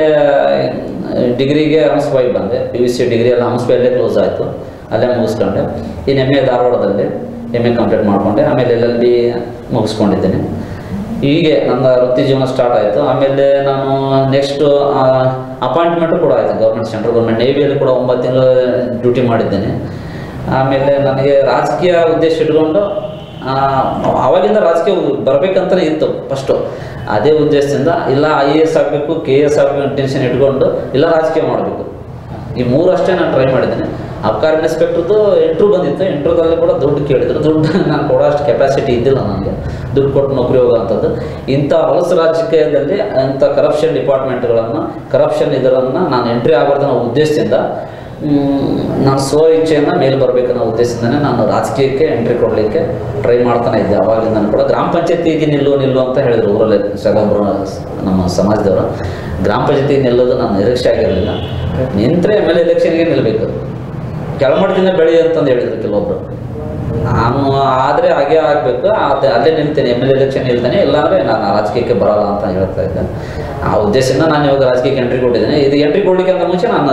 ಡಿಗ್ರಿಗೆ ಹಂಸಬಾಯಿ ಬಂದೆ ಪಿ ಯು ಸಿ ಡಿಗ್ರಿ ಎಲ್ಲ ಹಂಸಬಾಯಲ್ಲೇ ಕ್ಲೋಸ್ ಆಯಿತು ಅಲ್ಲೇ ಮುಗಿಸ್ಕೊಂಡೆ ಇನ್ನು ಎಮ್ ಎ ಧಾರವಾಡದಲ್ಲಿ ಎಮ್ ಎ ಕಂಪ್ಲೀಟ್ ಮಾಡಿಕೊಂಡೆ ಆಮೇಲೆ ಎಲ್ ಎಲ್ ಬಿ ಮುಗಿಸ್ಕೊಂಡಿದ್ದೇನೆ ಹೀಗೆ ನನ್ನ ವೃತ್ತಿ ಜೀವನ ಸ್ಟಾರ್ಟ್ ಆಯಿತು ಆಮೇಲೆ ನಾನು ನೆಕ್ಸ್ಟ್ ಅಪಾಯಿಂಟ್ಮೆಂಟು ಕೂಡ ಆಯಿತು ಗೌರ್ಮೆಂಟ್ ಸೆಂಟ್ರಲ್ ಗೌರ್ಮೆಂಟ್ ನೇವಿಯಲ್ಲಿ ಕೂಡ ಒಂಬತ್ತು ತಿಂಗಳು ಡ್ಯೂಟಿ ಮಾಡಿದ್ದೇನೆ ಆಮೇಲೆ ನನಗೆ ರಾಜಕೀಯ ಉದ್ದೇಶ ಇಟ್ಕೊಂಡು ಆ, ಆವಾಗಿಂದ ರಾಜಕೀಯ ಬರಬೇಕಂತಲೇ ಇತ್ತು ಫಸ್ಟು ಅದೇ ಉದ್ದೇಶದಿಂದ ಇಲ್ಲ ಐ ಎ ಎಸ್ ಆಗಬೇಕು ಕೆ ಎ ಎಸ್ ಆಗಬೇಕು ಟೆನ್ಷನ್ ಇಟ್ಕೊಂಡು ಇಲ್ಲ ರಾಜಕೀಯ ಮಾಡಬೇಕು ಈ ಮೂರು ಅಷ್ಟೇ ನಾನು ಟ್ರೈ ಮಾಡಿದ್ದೇನೆ ಅಬ್ಕಾರಿ ಇನ್ಸ್ಪೆಕ್ಟರ್ದು ಎಂಟ್ರೂ ಬಂದಿತ್ತು ಎಂಟ್ರದಲ್ಲಿ ಕೂಡ ದುಡ್ಡು ಕೇಳಿದ್ರು ದುಡ್ಡು ನಾನು ಕೊಡೋ ಅಷ್ಟು ಕೆಪಾಸಿಟಿ ಇದ್ದಿಲ್ಲ ನನಗೆ ದುಡ್ಡು ಕೊಟ್ಟು ನೌಕರಿ ಹೋಗೋವಂಥದ್ದು ಇಂಥ ಹೊಲಸು ರಾಜಕೀಯದಲ್ಲಿ ಇಂಥ ಕರಪ್ಷನ್ ಡಿಪಾರ್ಟ್ಮೆಂಟ್ಗಳನ್ನು ಕರಪ್ಷನ್ ಇದರನ್ನು ನಾನು ಎಂಟ್ರಿ ಆಗಬಾರ್ದು ಅನ್ನೋ ಉದ್ದೇಶದಿಂದ ಮ್, ನಾನು ಸ್ವ ಇಚ್ಛೆಯಿಂದ ಮೇಲೆ ಬರಬೇಕನ್ನೋ ಉದ್ದೇಶದಿಂದನೇ ನಾನು ರಾಜಕೀಯಕ್ಕೆ ಎಂಟ್ರಿ ಕೊಡಲಿಕ್ಕೆ ಟ್ರೈ ಮಾಡ್ತಾನೆ ಇದ್ದೆ ಅವಾಗಿಂದ ಕೂಡ ಗ್ರಾಮ ಪಂಚಾಯತಿಗೆ ನಿಲ್ಲು ನಿಲ್ಲು ಅಂತ ಹೇಳಿದ್ರು ಊರಲ್ಲಿ ಸಗಬ್ರು ನಮ್ಮ ಸಮಾಜದವರು ಗ್ರಾಮ ಪಂಚಾಯತಿಗೆ ನಿಲ್ಲೋದು ನಾನು ನಿರೀಕ್ಷೆ ಆಗಿರಲಿಲ್ಲ ನಿಂತರೆ ಆಮೇಲೆ ಎಲೆಕ್ಷನ್ಗೆ ನಿಲ್ಲಬೇಕು ಕೆಳಮಟ್ಟದಿಂದ ಬೆಳಿ ಅಂತಂದು ಹೇಳಿದ್ರು ಕೆಲವೊಬ್ರು ನಾನು ಆದರೆ ಹಾಗೆ ಆಗಬೇಕು ಅದೇ ಅಲ್ಲೇ ನಿಲ್ತೇನೆ ಎಮ್ ಎಲ್ ಎಲೆಕ್ಷನ್ ನಿಲ್ತೇನೆ ಇಲ್ಲಾಂದರೆ ನಾನು ರಾಜಕೀಯಕ್ಕೆ ಬರಲ್ಲ ಅಂತ ಹೇಳ್ತಾ ಇದ್ದೆ ಆ ಉದ್ದೇಶದಿಂದ ನಾನು ಇವಾಗ ರಾಜಕೀಯಕ್ಕೆ ಎಂಟ್ರಿ ಕೊಟ್ಟಿದ್ದೇನೆ ಇದು ಎಂಟ್ರಿ ಕೊಡಲಿಕ್ಕೆ ಅಂತ ಮುಂಚೆ ನಾನು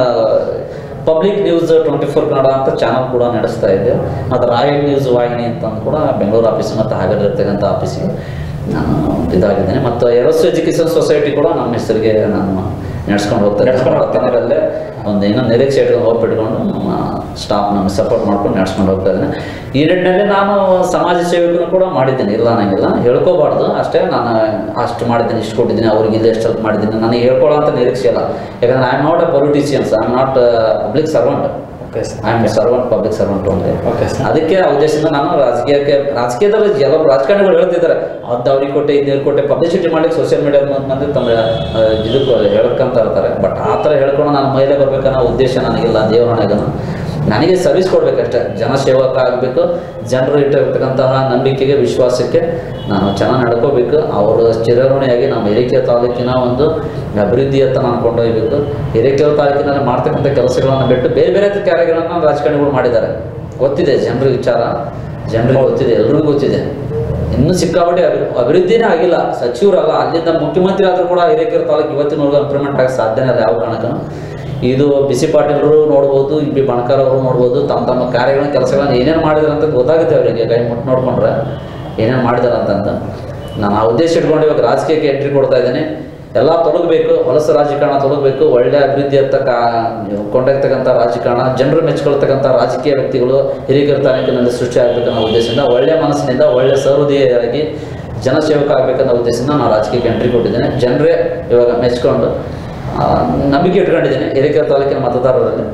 public news twenty four Kannada ಅಂತ ಚಾನಲ್ ಕೂಡ ನಡೆಸ್ತಾ ಇದ್ದೆ ಮತ್ತು ರಾಯಲ್ ನ್ಯೂಸ್ ವಾಹಿನಿ ಅಂತ ಕೂಡ ಬೆಂಗಳೂರು ಆಫೀಸ್ ಮತ್ತು ಹಾಗಲ್ಲಿರ್ತಕ್ಕಂಥ ಆಫೀಸಿಗೆ ನಾನು ಇದಾಗಿದ್ದೇನೆ ಮತ್ತು ಎರೋಸ್ ಎಜುಕೇಷನ್ ಸೊಸೈಟಿ ಕೂಡ ನಮ್ಮ ಹೆಸರಿಗೆ ನಾನು ನಡೆಸ್ಕೊಂಡು ಹೋಗ್ತೇನೆ ನಡ್ಸ್ಕೊಂಡು ಹೋಗ್ತಾ ಅಲ್ಲೇ ಒಂದು ಏನೋ ನಿರೀಕ್ಷೆ ಇಟ್ಕೊಂಡು ಹೋಗಿ ಇಟ್ಕೊಂಡು ನಮ್ಮ ಸ್ಟಾಫ್ ನಮ್ಗೆ ಸಪೋರ್ಟ್ ಮಾಡ್ಕೊಂಡು ನಡ್ಸ್ಕೊಂಡು ಹೋಗ್ತಾ ಇದ್ದೇನೆ ಈ ನಿಟ್ಟಿನಲ್ಲಿ ನಾನು ಸಮಾಜ ಸೇವೆಗೂ ಕೂಡ ಮಾಡಿದ್ದೇನೆ ಇಲ್ಲ ಅನ್ನಂಗಿಲ್ಲ ಹೇಳ್ಕೋಬಾರ್ದು ಅಷ್ಟೇ ನಾನು ಅಷ್ಟು ಮಾಡಿದ್ದೀನಿ ಇಷ್ಟು ಕೊಟ್ಟಿದ್ದೀನಿ ಅವ್ರಿಗೆ ಇಲ್ಲಿ ಎಷ್ಟು ಹೆಲ್ಪ್ ಮಾಡಿದ್ದೀನಿ ನನಗೆ ಹೇಳ್ಕೊಳ್ಳೋ ಅಂತ ನಿರೀಕ್ಷೆ ಇಲ್ಲ ಯಾಕಂದ್ರೆ I am not a politicians I am not public servant okay sir I am servant public servant only Okay, sir. ಅದಕ್ಕೆ ಆ ಉದ್ದೇಶದಿಂದ ನಾನು ರಾಜಕೀಯಕ್ಕೆ ರಾಜಕೀಯದಲ್ಲಿ ಎಲ್ಲ ರಾಜಕಾರಣಿಗಳು ಹೇಳ್ತಿದ್ದಾರೆ ಅದು ಅವ್ರಿಗೆ ಕೊಟ್ಟೆ ಇದು ಕೊಟ್ಟೆ ಪಬ್ಲಿಸಿಟಿ ಮಾಡ್ಲಿಕ್ಕೆ ಸೋಷಿಯಲ್ ಮೀಡಿಯಾದ ಮಂದಿ ತಮ್ಮ ಆ, ಇದಕ್ಕೆ ಹೇಳ್ಕೊಂತ ಇರ್ತಾರೆ ಬಟ್ ಆ ಥರ ಹೇಳ್ಕೊಂಡು ನಾನು ಮೇಲೆ ಬರ್ಬೇಕನ್ನೋ ಉದ್ದೇಶ ನನಗಿಲ್ಲ ದೇವರಣೆಗನು ನನಗೆ ಸರ್ವಿಸ್ ಕೊಡ್ಬೇಕಷ್ಟೇ ಜನಸೇವಕ ಆಗಬೇಕು ಜನರು ಇಟ್ಟಿರ್ತಕ್ಕಂತಹ ನಂಬಿಕೆಗೆ ವಿಶ್ವಾಸಕ್ಕೆ ನಾನು ಚೆನ್ನಾಗಿ ನಡ್ಕೋಬೇಕು ಅವರು ಚಿರಋಣಿಯಾಗಿ ನಮ್ಮ ಹಿರೇಕೆರೆ ತಾಲೂಕಿನ ಒಂದು ಅಭಿವೃದ್ಧಿಯತ್ತ ನಾನು ಕೊಂಡೊಯ್ಯಬೇಕು ಹಿರೇಕೆರೆ ತಾಲೂಕಿನಲ್ಲಿ ಮಾಡ್ತಕ್ಕಂಥ ಕೆಲಸಗಳನ್ನು ಬಿಟ್ಟು ಬೇರೆ ಬೇರೆ ಕಾರ್ಯಗಳನ್ನು ರಾಜಕಾರಣಿಗಳು ಮಾಡಿದ್ದಾರೆ ಗೊತ್ತಿದೆ ಜನರಿಗೆ ವಿಚಾರ ಜನರಿಗೆ ಗೊತ್ತಿದೆ ಎಲ್ರಿಗೂ ಗೊತ್ತಿದೆ ಇನ್ನೂ ಸಿಕ್ಕಾಪಟ್ಟೆ ಅಭಿ ಅಭಿವೃದ್ಧಿನೇ ಆಗಿಲ್ಲ ಸಚಿವರಲ್ಲ ಅಲ್ಲಿಂದ ಮುಖ್ಯಮಂತ್ರಿ ಆದರೂ ಕೂಡ ಹಿರೇಕೆರೆ ತಾಲೂಕು ಇವತ್ತಿನವರೆಗೂ ಇಂಪ್ರೂವ್ಮೆಂಟ್ ಆಗಕ್ಕೆ ಸಾಧ್ಯನೇ ಇಲ್ಲ ಯಾವ ಕಾರಣಕ್ಕೂ ಇದು ಬಿಸಿ ಪಾಟೀಲರು ನೋಡ್ಬೋದು ಬಿ ಬಣಕಾರ್ ಅವರು ನೋಡ್ಬೋದು ತಮ್ಮ ತಮ್ಮ ಕಾರ್ಯಗಳನ್ನ ಕೆಲಸಗಳನ್ನ ಏನೇನು ಮಾಡಿದಾರೆ ಅಂತ ಗೊತ್ತಾಗುತ್ತೆ ಅವರಿಗೆ ಕೈ ಮುಟ್ಟು ನೋಡ್ಕೊಂಡ್ರೆ ಏನೇನು ಮಾಡಿದಾರೆ ಅಂತಂದು ನಾನು ಆ ಉದ್ದೇಶ ಇಟ್ಕೊಂಡು ಇವಾಗ ರಾಜಕೀಯಕ್ಕೆ ಎಂಟ್ರಿ ಕೊಡ್ತಾ ಇದ್ದೇನೆ ಎಲ್ಲ ತೊಡಗಬೇಕು ಹೊಲಸು ರಾಜಕಾರಣ ತೊಡಗಬೇಕು ಒಳ್ಳೆ ಅಭಿವೃದ್ಧಿಯತ್ತ ಕಾ ಕೊಂಡೋಗ್ತಕ್ಕಂಥ ರಾಜಕಾರಣ ಜನರು ಮೆಚ್ಕೊಳ್ತಕ್ಕಂಥ ರಾಜಕೀಯ ವ್ಯಕ್ತಿಗಳು ಹಿರಿಯರ ತಾಲೂಕಿನಲ್ಲಿ ಸೃಷ್ಟಿ ಆಗಬೇಕನ್ನೋ ಉದ್ದೇಶದಿಂದ ಒಳ್ಳೆ ಮನಸ್ಸಿನಿಂದ ಒಳ್ಳೆ ಸಹೃದಯಾಗಿ ಜನಸೇವಕ ಆಗಬೇಕನ್ನೋ ಉದ್ದೇಶದಿಂದ ನಾನು ರಾಜಕೀಯಕ್ಕೆ ಎಂಟ್ರಿ ಕೊಟ್ಟಿದ್ದೇನೆ ಜನರೇ ಇವಾಗ ಮೆಚ್ಕೊಂಡು ಆ, ನಂಬಿಕೆ ಇಟ್ಕೊಂಡಿದ್ದೇನೆ ಹಿರೇಕೆರೆ ತಾಲೂಕಿನ ಮತದಾರರಲ್ಲಿ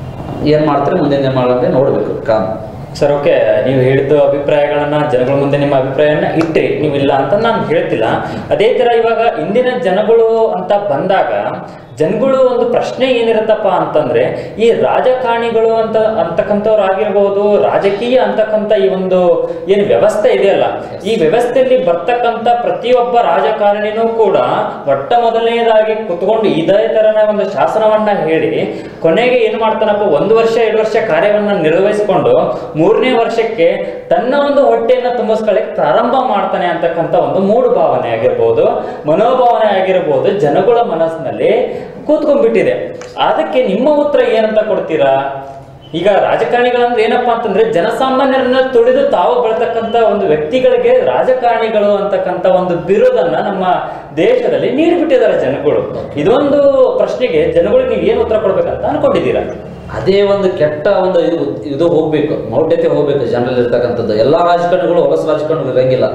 ಏನು ಮಾಡ್ತಾರೆ ಮುಂದಿನ ಮಾಡೋಂಗೆ ನೋಡಬೇಕು ಕಾಮ್ ಸರ್ ಓಕೆ ನೀವು ಹೇಳಿದ ಅಭಿಪ್ರಾಯಗಳನ್ನ ಜನಗಳ ಮುಂದೆ ನಿಮ್ಮ ಅಭಿಪ್ರಾಯನ ಇಟ್ರಿ ನೀವು ಇಲ್ಲ ಅಂತ ನಾನು ಹೇಳ್ತಿಲ್ಲ ಅದೇ ತರ ಇವಾಗ ಇಂದಿನ ಜನಗಳು ಅಂತ ಬಂದಾಗ ಜನಗಳು ಒಂದು ಪ್ರಶ್ನೆ ಏನಿರುತ್ತಪ್ಪ ಅಂತಂದ್ರೆ ಈ ರಾಜಕಾರಣಿಗಳು ಅಂತ ಅಂತಕ್ಕಂಥವ್ರು ಆಗಿರ್ಬೋದು ರಾಜಕೀಯ ಅಂತಕ್ಕಂಥ ಈ ಒಂದು ಏನು ವ್ಯವಸ್ಥೆ ಇದೆಯಲ್ಲ ಈ ವ್ಯವಸ್ಥೆಯಲ್ಲಿ ಬರ್ತಕ್ಕಂಥ ಪ್ರತಿಯೊಬ್ಬ ರಾಜಕಾರಣಿನೂ ಕೂಡ ಮೊಟ್ಟ ಮೊದಲನೇದಾಗಿ ಕುತ್ಕೊಂಡು ಇದೇ ತರನ ಒಂದು ಶಾಸನವನ್ನ ಹೇಳಿ ಕೊನೆಗೆ ಏನ್ ಮಾಡ್ತಾನಪ್ಪ ಒಂದು ವರ್ಷ ಎರಡು ವರ್ಷ ಕಾರ್ಯವನ್ನ ನಿರ್ವಹಿಸಿಕೊಂಡು ಮೂರನೇ ವರ್ಷಕ್ಕೆ ತನ್ನ ಒಂದು ಹೊಟ್ಟೆಯನ್ನ ತುಂಬಿಸ್ಕೊಳ್ಳಿಕ್ಕೆ ಪ್ರಾರಂಭ ಮಾಡ್ತಾನೆ ಅಂತಕ್ಕಂಥ ಒಂದು ಮೂಡು ಭಾವನೆ ಆಗಿರ್ಬೋದು ಮನೋಭಾವನೆ ಆಗಿರ್ಬೋದು ಜನಗಳ ಮನಸ್ಸಿನಲ್ಲಿ ಕೂತ್ಕೊಂಡ್ಬಿಟ್ಟಿದೆ ಅದಕ್ಕೆ ನಿಮ್ಮ ಉತ್ತರ ಏನಂತ ಕೊಡ್ತೀರಾ ಈಗ ರಾಜಕಾರಣಿಗಳಂದ್ರೆ ಏನಪ್ಪಾ ಅಂತಂದ್ರೆ ಜನಸಾಮಾನ್ಯರನ್ನ ತುಳಿದು ತಾವು ಬೆಳತಕ್ಕಂತ ಒಂದು ವ್ಯಕ್ತಿಗಳಿಗೆ ರಾಜಕಾರಣಿಗಳು ಅಂತಕ್ಕಂತ ಒಂದು ಬಿರುದನ್ನ ನಮ್ಮ ದೇಶದಲ್ಲಿ ನೀಡಿಬಿಟ್ಟಿದ್ದಾರೆ ಜನಗಳು ಇದೊಂದು ಪ್ರಶ್ನೆಗೆ ಜನಗಳಿಗೆ ನೀವು ಏನು ಉತ್ತರ ಕೊಡ್ಬೇಕಂತ ಅನ್ಕೊಂಡಿದ್ದೀರಾ ಅದೇ ಒಂದು ಕೆಟ್ಟ ಒಂದು ಇದು ಇದು ಹೋಗ್ಬೇಕು ಮೌಢ್ಯತೆ ಹೋಗ್ಬೇಕು ಜನರಲ್ಲಿ ಇರ್ತಕ್ಕಂಥದ್ದು ಎಲ್ಲ ರಾಜಕಾರಣಿಗಳು ಹೊಲಸು ರಾಜಕಾರಣಿಗಳು ಇರಂಗಿಲ್ಲ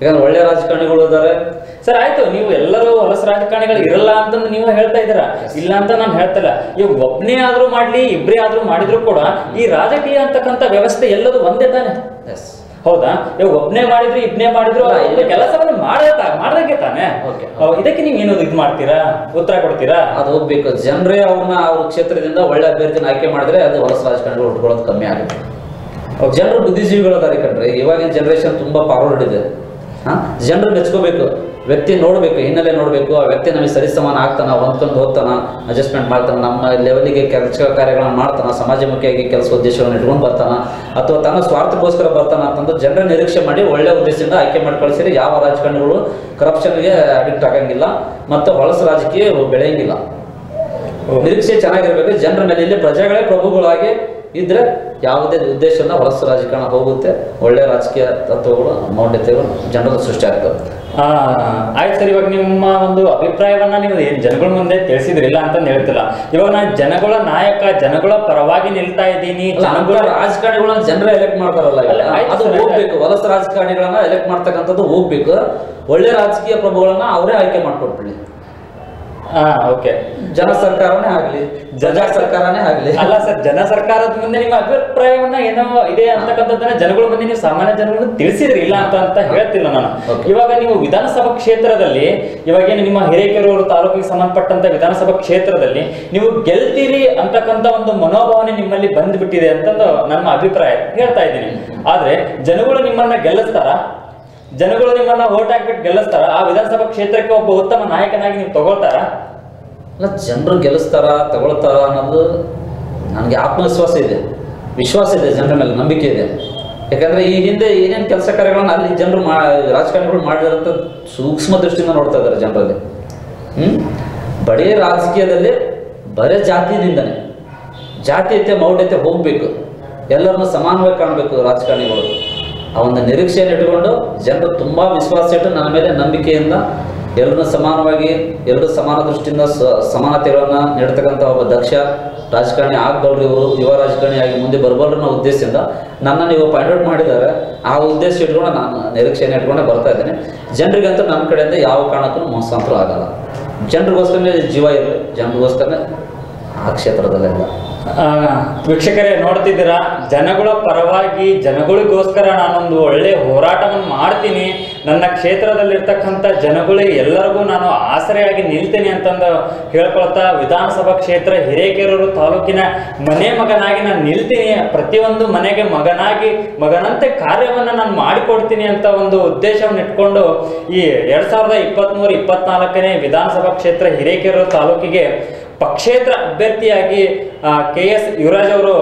ಯಾಕಂದ್ರೆ ಒಳ್ಳೆ ರಾಜಕಾರಣಿಗಳು ಇದ್ದಾರೆ ಸರ್ ಆಯ್ತು ನೀವು ಎಲ್ಲರೂ ಹೊಲಸ ರಾಜಕಾರಣಿಗಳು ಇರಲ್ಲ ಅಂತಂದು ನೀವು ಹೇಳ್ತಾ ಇದ್ದೀರಾ ಇಲ್ಲ ಅಂತ ನಾನು ಹೇಳ್ತಿಲ್ಲ ಇವಾಗ ಒಬ್ನೇ ಆದ್ರೂ ಮಾಡ್ಲಿ ಇಬ್ರೇ ಆದ್ರೂ ಮಾಡಿದ್ರು ಕೂಡ ಈ ರಾಜಕೀಯ ಅಂತಕ್ಕಂಥ ವ್ಯವಸ್ಥೆ ಎಲ್ಲದು ಒಂದೇ ತಾನೆ ಎಸ್ ಹೌದಾ ಇವಾಗ ಒಬ್ನೇ ಮಾಡಿದ್ರು ಇಬ್ನೇ ಮಾಡಿದ್ರು ಇಲ್ಲ, ಇಲ್ಲ ಕೆಲಸವನ್ನು ಮಾಡದ ಮಾಡ್ದಂಗೆ ತಾನೆ Okay. ಹೌದು, ಇದಕ್ಕೆ ನೀವು ಏನು ಇದು ಮಾಡ್ತೀರಾ ಉತ್ತರ ಕೊಡ್ತೀರಾ ಅದು ಹೋಗ್ಬೇಕು ಜನರೇ ಅವ್ರನ್ನ ಅವ್ರ ಕ್ಷೇತ್ರದಿಂದ ಒಳ್ಳೆ ಅಭ್ಯರ್ಥಿನ ಆಯ್ಕೆ ಮಾಡಿದ್ರೆ ಅದು ಹೊಲಸ ರಾಜಕಾರಣಿಗಳು ಉಟ್ಕೊಳ್ಳೋದು ಕಮ್ಮಿ ಆಗುತ್ತೆ ಜನರು ಬುದ್ಧಿಜೀವಿಗಳು ಅದಾರೆ ಕಣ್ರಿ ಇವಾಗಿನ ಜನರೇಷನ್ ತುಂಬಾ ಫಾರ್ವರ್ಡ್ ಇದೆ ಹಾ ಜನರು ಮೆಚ್ಕೋಬೇಕು ವ್ಯಕ್ತಿ ನೋಡ್ಬೇಕು ಹಿನ್ನೆಲೆ ನೋಡ್ಬೇಕು ಆ ವ್ಯಕ್ತಿ ನಮಗೆ ಸರಿಸಮಾನ ಆಗ್ತಾನ ಹೊಂದ್ಕೊಂಡು ಹೋಗ್ತಾನ ಅಡ್ಜಸ್ಟ್ಮೆಂಟ್ ಮಾಡ್ತಾನ ನಮ್ಮ ಲೆವೆಲ್ಗೆ ಕೆಲಸ ಕಾರ್ಯಗಳನ್ನ ಮಾಡ್ತಾನ ಸಮಾಜಮುಖಿಯಾಗಿ ಕೆಲಸ ಉದ್ದೇಶಗಳನ್ನ ಇಟ್ಕೊಂಡು ಬರ್ತಾನ ಅಥವಾ ತನ್ನ ಸ್ವಾರ್ಥಕ್ಕೋಸ್ಕರ ಬರ್ತಾನ ಅಂತಂದು ಜನರ ನಿರೀಕ್ಷೆ ಮಾಡಿ ಒಳ್ಳೆ ಉದ್ದೇಶದಿಂದ ಆಯ್ಕೆ ಮಾಡಿ ಕಳಿಸಿದ್ರೆ ಯಾವ ರಾಜಕಾರಣಿಗಳು ಕರಪ್ಷನ್ಗೆ ಅಡಿಕ್ಟ್ ಆಗಂಗಿಲ್ಲ ಮತ್ತು ಹೊಲಸು ರಾಜಕೀಯ ಬೆಳೆಯಂಗಿಲ್ಲ ನಿರೀಕ್ಷೆ ಚೆನ್ನಾಗಿರ್ಬೇಕು ಜನರ ಮೇಲೆ ಇಲ್ಲಿ ಪ್ರಜೆಗಳೇ ಪ್ರಭುಗಳಾಗಿ ಇದ್ರೆ ಯಾವುದೇ ಉದ್ದೇಶನ ಹೊಲಸು ರಾಜಕಾರಣ ಹೋಗುತ್ತೆ ಒಳ್ಳೆ ರಾಜಕೀಯ ತತ್ವಗಳು ಮೌಢ್ಯತೆಗಳು ಜನರ ಸೃಷ್ಟಿ ಆಗ್ತವೆ ಆ, ಆಯ್ತು ಸರ್ ಇವಾಗ ನಿಮ್ಮ ಒಂದು ಅಭಿಪ್ರಾಯವನ್ನ ನೀವು ಏನ್ ಜನಗಳ ಮುಂದೆ ತಿಳಿಸಿದ್ರಿಲ್ಲ ಅಂತ ಹೇಳ್ತಿಲ್ಲ ಇವಾಗ ನಾನು ಜನಗಳ ನಾಯಕ ಜನಗಳ ಪರವಾಗಿ ನಿಲ್ತಾ ಇದ್ದೀನಿ ಅಲ್ಲ, ಅಂತ ಜನಗಳ ರಾಜಕಾರಣಿಗಳನ್ನ ಜನರೇ ಎಲೆಕ್ಟ್ ಮಾಡ್ತಾರಲ್ಲ ಈಗ, ಅಲ್ಲ, ಆಯ್ತು ಅದು ಸರ್, ಹೋಗ್ಬೇಕು ಹೊಲಸು ರಾಜಕಾರಣಿಗಳನ್ನ ಎಲೆಕ್ಟ್ ಮಾಡ್ತಕ್ಕಂಥದ್ದು ಹೋಗ್ಬೇಕು ಒಳ್ಳೆ ರಾಜಕೀಯ ಪ್ರಭುಗಳನ್ನ ಅವರೇ ಆಯ್ಕೆ ಮಾಡ್ಕೊಟ್ಬಿಡಿ ಹಾ ಓಕೆ ಜನ ಸರ್ಕಾರನೇ ಆಗ್ಲಿ ಪ್ರಜಾ ಸರ್ಕಾರನೇ ಆಗ್ಲಿ ಅಲ್ಲ ಸರ್ ಜನ ಸರ್ಕಾರದ ಮುಂದೆ ನಿಮ್ಮ ಅಭಿಪ್ರಾಯವನ್ನ ಏನೋ ಇದೆ ಅಂತಕ್ಕಂಥದ್ದನ್ನ ಜನಗಳ ಮುಂದೆ ನೀವು ಸಾಮಾನ್ಯ ಜನಗಳು ತಿಳಿಸಿದ್ರಿ ಇಲ್ಲ ಅಂತ ಅಂತ ಹೇಳ್ತಿಲ್ಲ ನಾನು Okay. ಇವಾಗ ನೀವು ವಿಧಾನಸಭಾ ಕ್ಷೇತ್ರದಲ್ಲಿ ಇವಾಗ ಏನು ನಿಮ್ಮ ಹಿರೇಕೆರೂರು ತಾಲೂಕಿಗೆ ಸಂಬಂಧಪಟ್ಟಂತ ವಿಧಾನಸಭಾ ಕ್ಷೇತ್ರದಲ್ಲಿ ನೀವು ಗೆಲ್ತೀರಿ ಅಂತಕ್ಕಂಥ ಒಂದು ಮನೋಭಾವನೆ ನಿಮ್ಮಲ್ಲಿ ಬಂದ್ಬಿಟ್ಟಿದೆ ಅಂತ ನನ್ನ ಅಭಿಪ್ರಾಯ ಹೇಳ್ತಾ ಇದ್ದೀನಿ ಆದ್ರೆ ಜನಗಳು ನಿಮ್ಮನ್ನ ಗೆಲ್ಲಿಸ್ತಾರ ಜನಗಳು ನಿಮ್ಮನ್ನ ಓಟ್ ಹಾಕ್ಬಿಟ್ಟು ಗೆಲ್ಲಿಸ್ತಾರ ಆ ವಿಧಾನಸಭಾ ಕ್ಷೇತ್ರಕ್ಕೆ ಒಬ್ಬ ಉತ್ತಮ ನಾಯಕನಾಗಿ ನೀವು ತಗೊಳ್ತಾರ ಅಲ್ಲ ಜನರು ಗೆಲ್ಲಿಸ್ತಾರ ತಗೊಳ್ತಾರ ಅನ್ನೋದು ನನಗೆ ಆತ್ಮವಿಶ್ವಾಸ ಇದೆ ವಿಶ್ವಾಸ ಇದೆ ಜನರ ಮೇಲೆ ನಂಬಿಕೆ ಇದೆ ಯಾಕಂದ್ರೆ ಈ ಹಿಂದೆ ಏನೇನು ಕೆಲಸ ಕಾರ್ಯಗಳನ್ನ ಅಲ್ಲಿ ಜನರು ಮಾ ರಾಜಕಾರಣಿಗಳು ಮಾಡಿದಂಥ ಸೂಕ್ಷ್ಮ ದೃಷ್ಟಿಯಿಂದ ನೋಡ್ತಾ ಇದ್ದಾರೆ ಜನರಲ್ಲಿ ಹ್ಮ್ ಬಡೇ ರಾಜಕೀಯದಲ್ಲಿ ಬರೇ ಜಾತಿಯಿಂದನೇ ಜಾತೀಯತೆ ಮೌಢ್ಯತೆ ಹೋಗ್ಬೇಕು ಎಲ್ಲರನ್ನು ಸಮಾನವಾಗಿ ಕಾಣಬೇಕು ರಾಜಕಾರಣಿಗಳು ಆ ಒಂದು ನಿರೀಕ್ಷೆಯನ್ನು ಇಟ್ಟುಕೊಂಡು ಜನರು ತುಂಬಾ ವಿಶ್ವಾಸ ಇಟ್ಟು ನನ್ನ ಮೇಲೆ ನಂಬಿಕೆಯಿಂದ ಎಲ್ಲರನ್ನು ಸಮಾನವಾಗಿ ಎಲ್ಲರೂ ಸಮಾನ ದೃಷ್ಟಿಯಿಂದ ಸ- ಸಮಾನತೆಗಳನ್ನ ನೀಡ್ತಕ್ಕಂಥ ಒಬ್ಬ ದಕ್ಷ ರಾಜಕಾರಣಿ ಆಗ್ಬಲ್ರಿ ಇವರು ಯುವ ರಾಜಕಾರಣಿಯಾಗಿ ಮುಂದೆ ಬರ್ಬಲ್ರಿ ಅನ್ನೋ ಉದ್ದೇಶದಿಂದ ನನ್ನ ನೀವು ಪಾಯಿಂಟ್ ಔಟ್ ಮಾಡಿದ್ದಾರೆ ಆ ಉದ್ದೇಶ ಇಟ್ಕೊಂಡು ನಾನು ನಿರೀಕ್ಷೆಯನ್ನು ಇಟ್ಕೊಂಡೆ ಬರ್ತಾ ಇದ್ದೇನೆ ಜನರಿಗಂತೂ ನನ್ನ ಕಡೆಯಿಂದ ಯಾವ ಕಾರಣಕ್ಕೂ ಮೋಸ ಅಂತೂ ಆಗಲ್ಲ ಜನರಿಗೋಸ್ಕರನೇ ಜೀವ ಇರಲಿ ಜನರಿಗೋಸ್ಕರನೇ ಆ ಕ್ಷೇತ್ರದಲ್ಲೆಲ್ಲ ಆ, ವೀಕ್ಷಕರೇ ನೋಡ್ತಿದ್ದೀರಾ ಜನಗಳ ಪರವಾಗಿ ಜನಗಳಿಗೋಸ್ಕರ ನಾನೊಂದು ಒಳ್ಳೆ ಹೋರಾಟವನ್ನು ಮಾಡ್ತೀನಿ ನನ್ನ ಕ್ಷೇತ್ರದಲ್ಲಿರ್ತಕ್ಕಂಥ ಜನಗಳಿಗೆ ಎಲ್ಲರಿಗೂ ನಾನು ಆಸರೆಯಾಗಿ ನಿಲ್ತೀನಿ ಅಂತಂದು ಹೇಳ್ಕೊಳ್ತಾ ವಿಧಾನಸಭಾ ಕ್ಷೇತ್ರ ಹಿರೇಕೆರೂರು ತಾಲೂಕಿನ ಮನೆ ಮಗನಾಗಿ ನಾನು ನಿಲ್ತೀನಿ ಪ್ರತಿಯೊಂದು ಮನೆಗೆ ಮಗನಾಗಿ ಮಗನಂತೆ ಕಾರ್ಯವನ್ನು ನಾನು ಮಾಡಿಕೊಡ್ತೀನಿ ಅಂತ ಒಂದು ಉದ್ದೇಶವನ್ನು ಇಟ್ಕೊಂಡು ಈ ಎರಡ್ ಸಾವಿರದ ಇಪ್ಪತ್ತ್ಮೂರು ಇಪ್ಪತ್ನಾಲ್ಕನೇ ವಿಧಾನಸಭಾ ಕ್ಷೇತ್ರ ಹಿರೇಕೆರೂರು ತಾಲೂಕಿಗೆ ಪಕ್ಷೇತರ ಅಭ್ಯರ್ಥಿಯಾಗಿ ಕೆ ಎಸ್ ಯುವರಾಜ್ ಅವರು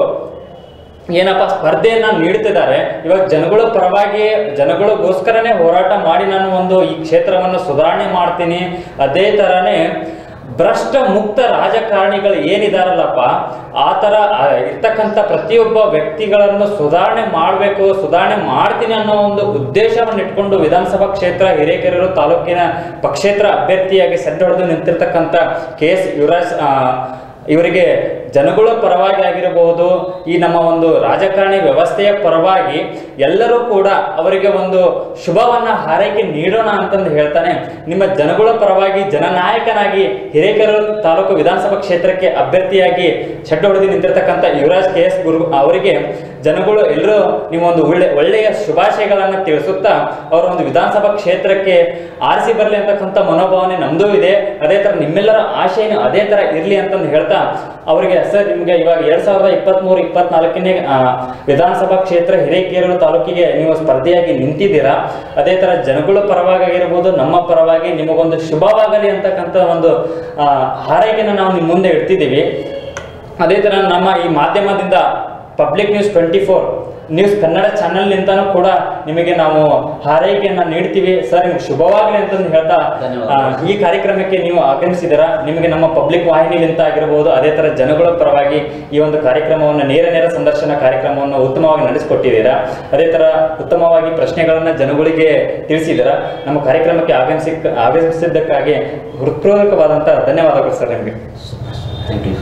ಏನಪ್ಪ ಸ್ಪರ್ಧೆಯನ್ನ ನೀಡ್ತಿದ್ದಾರೆ ಇವಾಗ ಜನಗಳ ಪರವಾಗಿ ಜನಗಳಿಗೋಸ್ಕರನೇ ಹೋರಾಟ ಮಾಡಿ ನಾನು ಒಂದು ಈ ಕ್ಷೇತ್ರವನ್ನು ಸುಧಾರಣೆ ಮಾಡ್ತೀನಿ ಅದೇ ಥರನೇ ಭ್ರಷ್ಟ ಮುಕ್ತ ರಾಜಕಾರಣಿಗಳು ಏನಿದಾರಲ್ಲಪ್ಪ ಆ ಥರ ಆ, ಇರ್ತಕ್ಕಂಥ ಪ್ರತಿಯೊಬ್ಬ ವ್ಯಕ್ತಿಗಳನ್ನು ಸುಧಾರಣೆ ಮಾಡಬೇಕು ಸುಧಾರಣೆ ಮಾಡ್ತೀನಿ ಅನ್ನೋ ಒಂದು ಉದ್ದೇಶವನ್ನು ಇಟ್ಕೊಂಡು ವಿಧಾನಸಭಾ ಕ್ಷೇತ್ರ ಹಿರೇಕೆರೂರು ತಾಲೂಕಿನ ಪಕ್ಷೇತರ ಅಭ್ಯರ್ಥಿಯಾಗಿ ಸೆಡ್ಡೊಡೆದು ನಿಂತಿರ್ತಕ್ಕಂಥ ಕೆ ಎಸ್ ಯುವರಾಜ್ ಆ, ಇವರಿಗೆ ಜನಗಳ ಪರವಾಗಿ ಆಗಿರಬಹುದು ಈ ನಮ್ಮ ಒಂದು ರಾಜಕಾರಣಿ ವ್ಯವಸ್ಥೆಯ ಪರವಾಗಿ ಎಲ್ಲರೂ ಕೂಡ ಅವರಿಗೆ ಒಂದು ಶುಭವನ್ನ ಹಾರೈಕೆ ನೀಡೋಣ ಅಂತಂದು ಹೇಳ್ತಾನೆ ನಿಮ್ಮ ಜನಗಳ ಪರವಾಗಿ ಜನನಾಯಕನಾಗಿ ಹಿರೇಕೆರೂರು ತಾಲೂಕು ವಿಧಾನಸಭಾ ಕ್ಷೇತ್ರಕ್ಕೆ ಅಭ್ಯರ್ಥಿಯಾಗಿ ಶೆಡ್ ಹೊಡೆದು ನಿಂತಿರ್ತಕ್ಕಂಥ ಯುವರಾಜ್ ಕೆ ಎಸ್ ಗುರು ಅವರಿಗೆ ಜನಗಳು ಎಲ್ಲರೂ ನಿಮ್ಮ ಒಂದು ಒಳ್ಳೆ ಒಳ್ಳೆಯ ಶುಭಾಶಯಗಳನ್ನ ತಿಳಿಸುತ್ತಾ ಅವರ ಒಂದು ವಿಧಾನಸಭಾ ಕ್ಷೇತ್ರಕ್ಕೆ ಆರಿಸಿ ಬರಲಿ ಅಂತಕ್ಕಂಥ ಮನೋಭಾವನೆ ನಮ್ದು ಇದೆ ಅದೇ ತರ ನಿಮ್ಮೆಲ್ಲರ ಆಶಯನು ಅದೇ ತರ ಇರ್ಲಿ ಅಂತಂದು ಹೇಳ್ತಾ ಅವರಿಗೆ ಸರ್ ನಿಮ್ಗೆ ಇವಾಗ ಎರಡ್ ಸಾವಿರದ ಇಪ್ಪತ್ತ್ ಮೂರು ಇಪ್ಪತ್ನಾಲ್ಕನೇ ವಿಧಾನಸಭಾ ಕ್ಷೇತ್ರ ಹಿರೇಕೆರೂರು ತಾಲೂಕಿಗೆ ನೀವು ಸ್ಪರ್ಧೆಯಾಗಿ ನಿಂತಿದ್ದೀರಾ ಅದೇ ತರ ಜನಗಳ ಪರವಾಗಿ ಆಗಿರ್ಬೋದು ನಮ್ಮ ಪರವಾಗಿ ನಿಮಗೊಂದು ಶುಭವಾಗಲಿ ಅಂತಕ್ಕಂಥ ಒಂದು ಆ, ಹಾರೈಕೆನ ನಾವು ನಿಮ್ಮ ಮುಂದೆ ಇಡ್ತಿದ್ದೀವಿ ಅದೇ ತರ ನಮ್ಮ ಈ ಮಾಧ್ಯಮದಿಂದ public news twenty four news Kannada ಚಾನೆಲ್ನಿಂದನೂ ಕೂಡ ನಿಮಗೆ ನಾವು ಹಾರೈಕೆಯನ್ನ ನೀಡ್ತೀವಿ ಸರ್ ನಿಮ್ಗೆ ಶುಭವಾಗಲಿ ಅಂತಂದು ಹೇಳ್ತಾ ಧನ್ಯವಾದ. ಆ, ಈ ಕಾರ್ಯಕ್ರಮಕ್ಕೆ ನೀವು ಆಗಮಿಸಿದ್ದೀರಾ ನಿಮಗೆ ನಮ್ಮ ಪಬ್ಲಿಕ್ ವಾಹಿನಿಲಿಂದ ಆಗಿರಬಹುದು ಅದೇ ತರ ಜನಗಳ ಪರವಾಗಿ ಈ ಒಂದು ಕಾರ್ಯಕ್ರಮವನ್ನು ನೇರ ನೇರ ಸಂದರ್ಶನ ಕಾರ್ಯಕ್ರಮವನ್ನು ಉತ್ತಮವಾಗಿ ನಡೆಸಿಕೊಟ್ಟಿದ್ದೀರಾ ಅದೇ ತರ ಉತ್ತಮವಾಗಿ ಪ್ರಶ್ನೆಗಳನ್ನ ಜನಗಳಿಗೆ ತಿಳಿಸಿದ್ದೀರಾ ನಮ್ಮ ಕಾರ್ಯಕ್ರಮಕ್ಕೆ ಆಗಮಿಸಿ ಆಗಮಿಸಿದ್ದಕ್ಕಾಗಿ ಹೃತ್ಪೂರ್ವಕವಾದಂತಹ ಧನ್ಯವಾದಗಳು ಸರ್ ನಿಮಗೆ ಥ್ಯಾಂಕ್ ಯು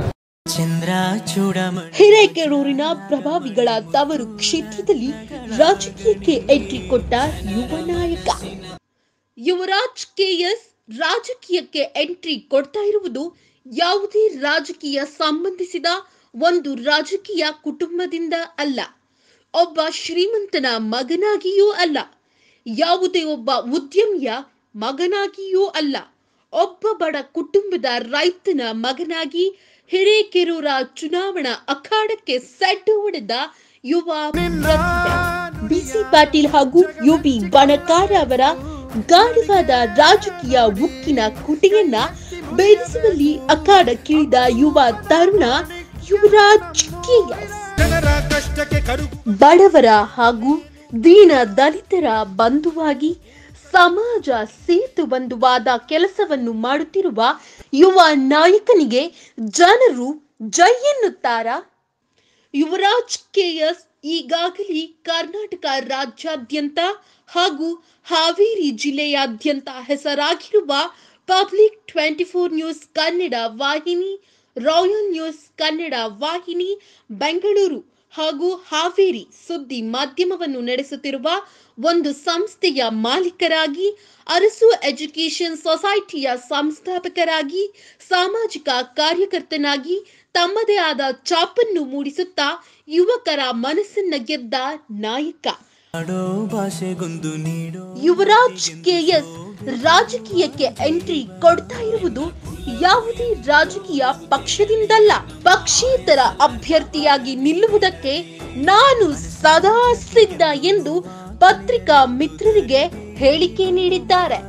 ಚಂದ್ರ ಚೂಡಮಣಿ ಹಿರೇಕೆರೂರಿನ ಪ್ರಭಾವಿಗಳ ತವರು ಕ್ಷೇತ್ರದಲ್ಲಿ ರಾಜಕೀಯಕ್ಕೆ ಎಂಟ್ರಿ ಕೊಟ್ಟ ಯುವ ನಾಯಕ ಯುವರಾಜ್ ಕೆಎಸ್ ರಾಜಕೀಯಕ್ಕೆ ಎಂಟ್ರಿ ಕೊಡ್ತಾ ಇರುವುದು ಯಾವುದೇ ರಾಜಕೀಯ ಸಂಬಂಧಿಸಿದ ಒಂದು ರಾಜಕೀಯ ಕುಟುಂಬದಿಂದ ಅಲ್ಲ ಒಬ್ಬ ಶ್ರೀಮಂತನ ಮಗನಾಗಿಯೂ ಅಲ್ಲ ಯಾವುದೇ ಒಬ್ಬ ಉದ್ಯಮಿಯ ಮಗನಾಗಿಯೂ ಅಲ್ಲ ಒಬ್ಬ ಬಡ ಕುಟುಂಬದ ರೈತನ ಮಗನಾಗಿ ಹಿರೇಕೆರೂರ ಚುನಾವಣಾ ಅಖಾಡಕ್ಕೆ ಸೆಡ್ಡು ಹೊಡೆದ ಯುವ ಪ್ರತಿಭೆ. ಬಿಸಿ ಪಾಟೀಲ್ ಹಾಗೂ ಯುಬಿ ಬಣಕಾರ ಅವರ ಗಾಢವಾದ ರಾಜಕೀಯ ಉಕ್ಕಿನ ಕುಟಿಯನ್ನ ಭೇದಿಸುವಲ್ಲಿ ಅಖಾಡಕ್ಕಿಳಿದ ಯುವ ತರುಣ ಯುವರಾಜ್ ಕೆಎಸ್ ಜನರ ಕಷ್ಟಕ್ಕೆ ಕರುಗು ಬಡವರ ಹಾಗೂ ದೀನ ದಲಿತರ ಬಂಧುವಾಗಿ ಸಮಾಜ ಸೇತು ಬಂಧುವಾದ ಕೆಲಸವನ್ನು ಮಾಡುತ್ತಿರುವ ಯುವ ನಾಯಕನಿಗೆ ಜನರು ಜೈ ಎನ್ನುತ್ತಾರಾ ಯುವರಾಜ್ ಕೆಎಸ್ ಈಗಾಗಲೇ ಕರ್ನಾಟಕ ರಾಜ್ಯಾದ್ಯಂತ ಹಾಗೂ ಹಾವೇರಿ ಜಿಲ್ಲೆಯಾದ್ಯಂತ ಹೆಸರಾಗಿರುವ public twenty four news Kannada ವಾಹಿನಿ ರಾಯಲ್ ನ್ಯೂಸ್ ಕನ್ನಡ ವಾಹಿನಿ ಬೆಂಗಳೂರು ಹಾಗೂ ಹಾವೇರಿ ಸುದ್ದಿ ಮಾಧ್ಯಮವನ್ನು ನಡೆಸುತ್ತಿರುವ ಒಂದು ಸಂಸ್ಥೆಯ ಮಾಲೀಕರಾಗಿ ಅರಸು ಎಜುಕೇಷನ್ ಸೊಸೈಟಿಯ ಸಂಸ್ಥಾಪಕರಾಗಿ ಸಾಮಾಜಿಕ ಕಾರ್ಯಕರ್ತನಾಗಿ ತಮ್ಮದೇ ಆದ ಚಾಪನ್ನು ಮೂಡಿಸುತ್ತಾ ಯುವಕರ ಮನಸ್ಸನ್ನ ಗೆದ್ದ ನಾಯಕ ಆಡೋ ಭಾಷೆಗೊಂದು ನೀಡೋ ಯುವರಾಜ್ ಕೆಎಸ್ ರಾಜಕೀಯಕ್ಕೆ ಎಂಟ್ರಿ ಕೊಡ್ತಾ ಇರುವುದು ಯಾವುದೇ ರಾಜಕೀಯ ಪಕ್ಷದಿಂದಲ್ಲ ಪಕ್ಷೇತರ ಅಭ್ಯರ್ಥಿಯಾಗಿ ನಿಲ್ಲುವುದಕ್ಕೆ ನಾನು ಸದಾ ಸಿದ್ಧ ಎಂದು ಪತ್ರಿಕಾ ಮಿತ್ರರಿಗೆ ಹೇಳಿಕೆ ನೀಡಿದ್ದಾರೆ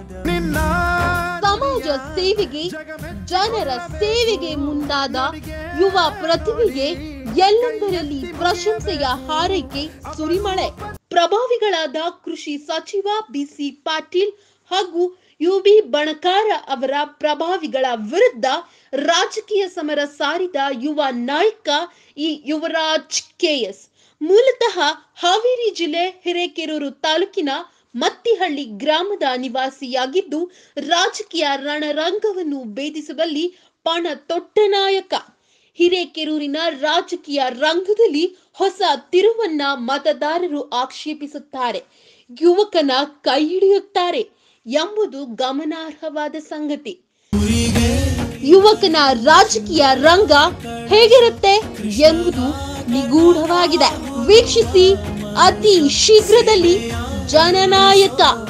ಸಮಾಜ ಸೇವೆಗೆ ಜನರ ಸೇವೆಗೆ ಮುಂದಾದ ಯುವ ಪ್ರತಿಭೆಗೆ ಎಲ್ಲೆಂದರಲ್ಲಿ ಪ್ರಶಂಸೆಯ ಹಾರೈಕೆ ಸುರಿಮಳೆ ಪ್ರಭಾವಿಗಳಾದ ಕೃಷಿ ಸಚಿವ ಬಿಸಿ ಪಾಟೀಲ್ ಹಾಗೂ ಯುಬಿ ಬಣಕಾರ ಅವರ ಪ್ರಭಾವಿಗಳ ವಿರುದ್ಧ ರಾಜಕೀಯ ಸಮರ ಸಾರಿದ ಯುವ ನಾಯಕ ಈ ಯುವರಾಜ್ ಕೆಎಸ್ ಮೂಲತಃ ಹಾವೇರಿ ಜಿಲ್ಲೆ ಹಿರೇಕೆರೂರು ತಾಲೂಕಿನ ಮತ್ತಿಹಳ್ಳಿ ಗ್ರಾಮದ ನಿವಾಸಿಯಾಗಿದ್ದು ರಾಜಕೀಯ ರಣರಂಗವನ್ನು ಭೇದಿಸುವಲ್ಲಿ ಪಣ ತೊಟ್ಟ ನಾಯಕ ಹಿರೇಕೆರೂರಿನ ರಾಜಕೀಯ ರಂಗದಲ್ಲಿ ಹೊಸ ತಿರುವನ್ನ ಮತದಾರರು ಆಕ್ಷೇಪಿಸುತ್ತಾರೆ ಯುವಕನ ಕೈ ಹಿಡಿಯುತ್ತಾರೆ ಎಂಬುದು ಗಮನಾರ್ಹವಾದ ಸಂಗತಿ ಯುವಕನ ರಾಜಕೀಯ ರಂಗ ಹೇಗಿರುತ್ತೆ ಎಂಬುದು ನಿಗೂಢವಾಗಿದೆ ವೀಕ್ಷಿಸಿ ಅತಿ ಶೀಘ್ರದಲ್ಲಿ ಜನನಾಯಕ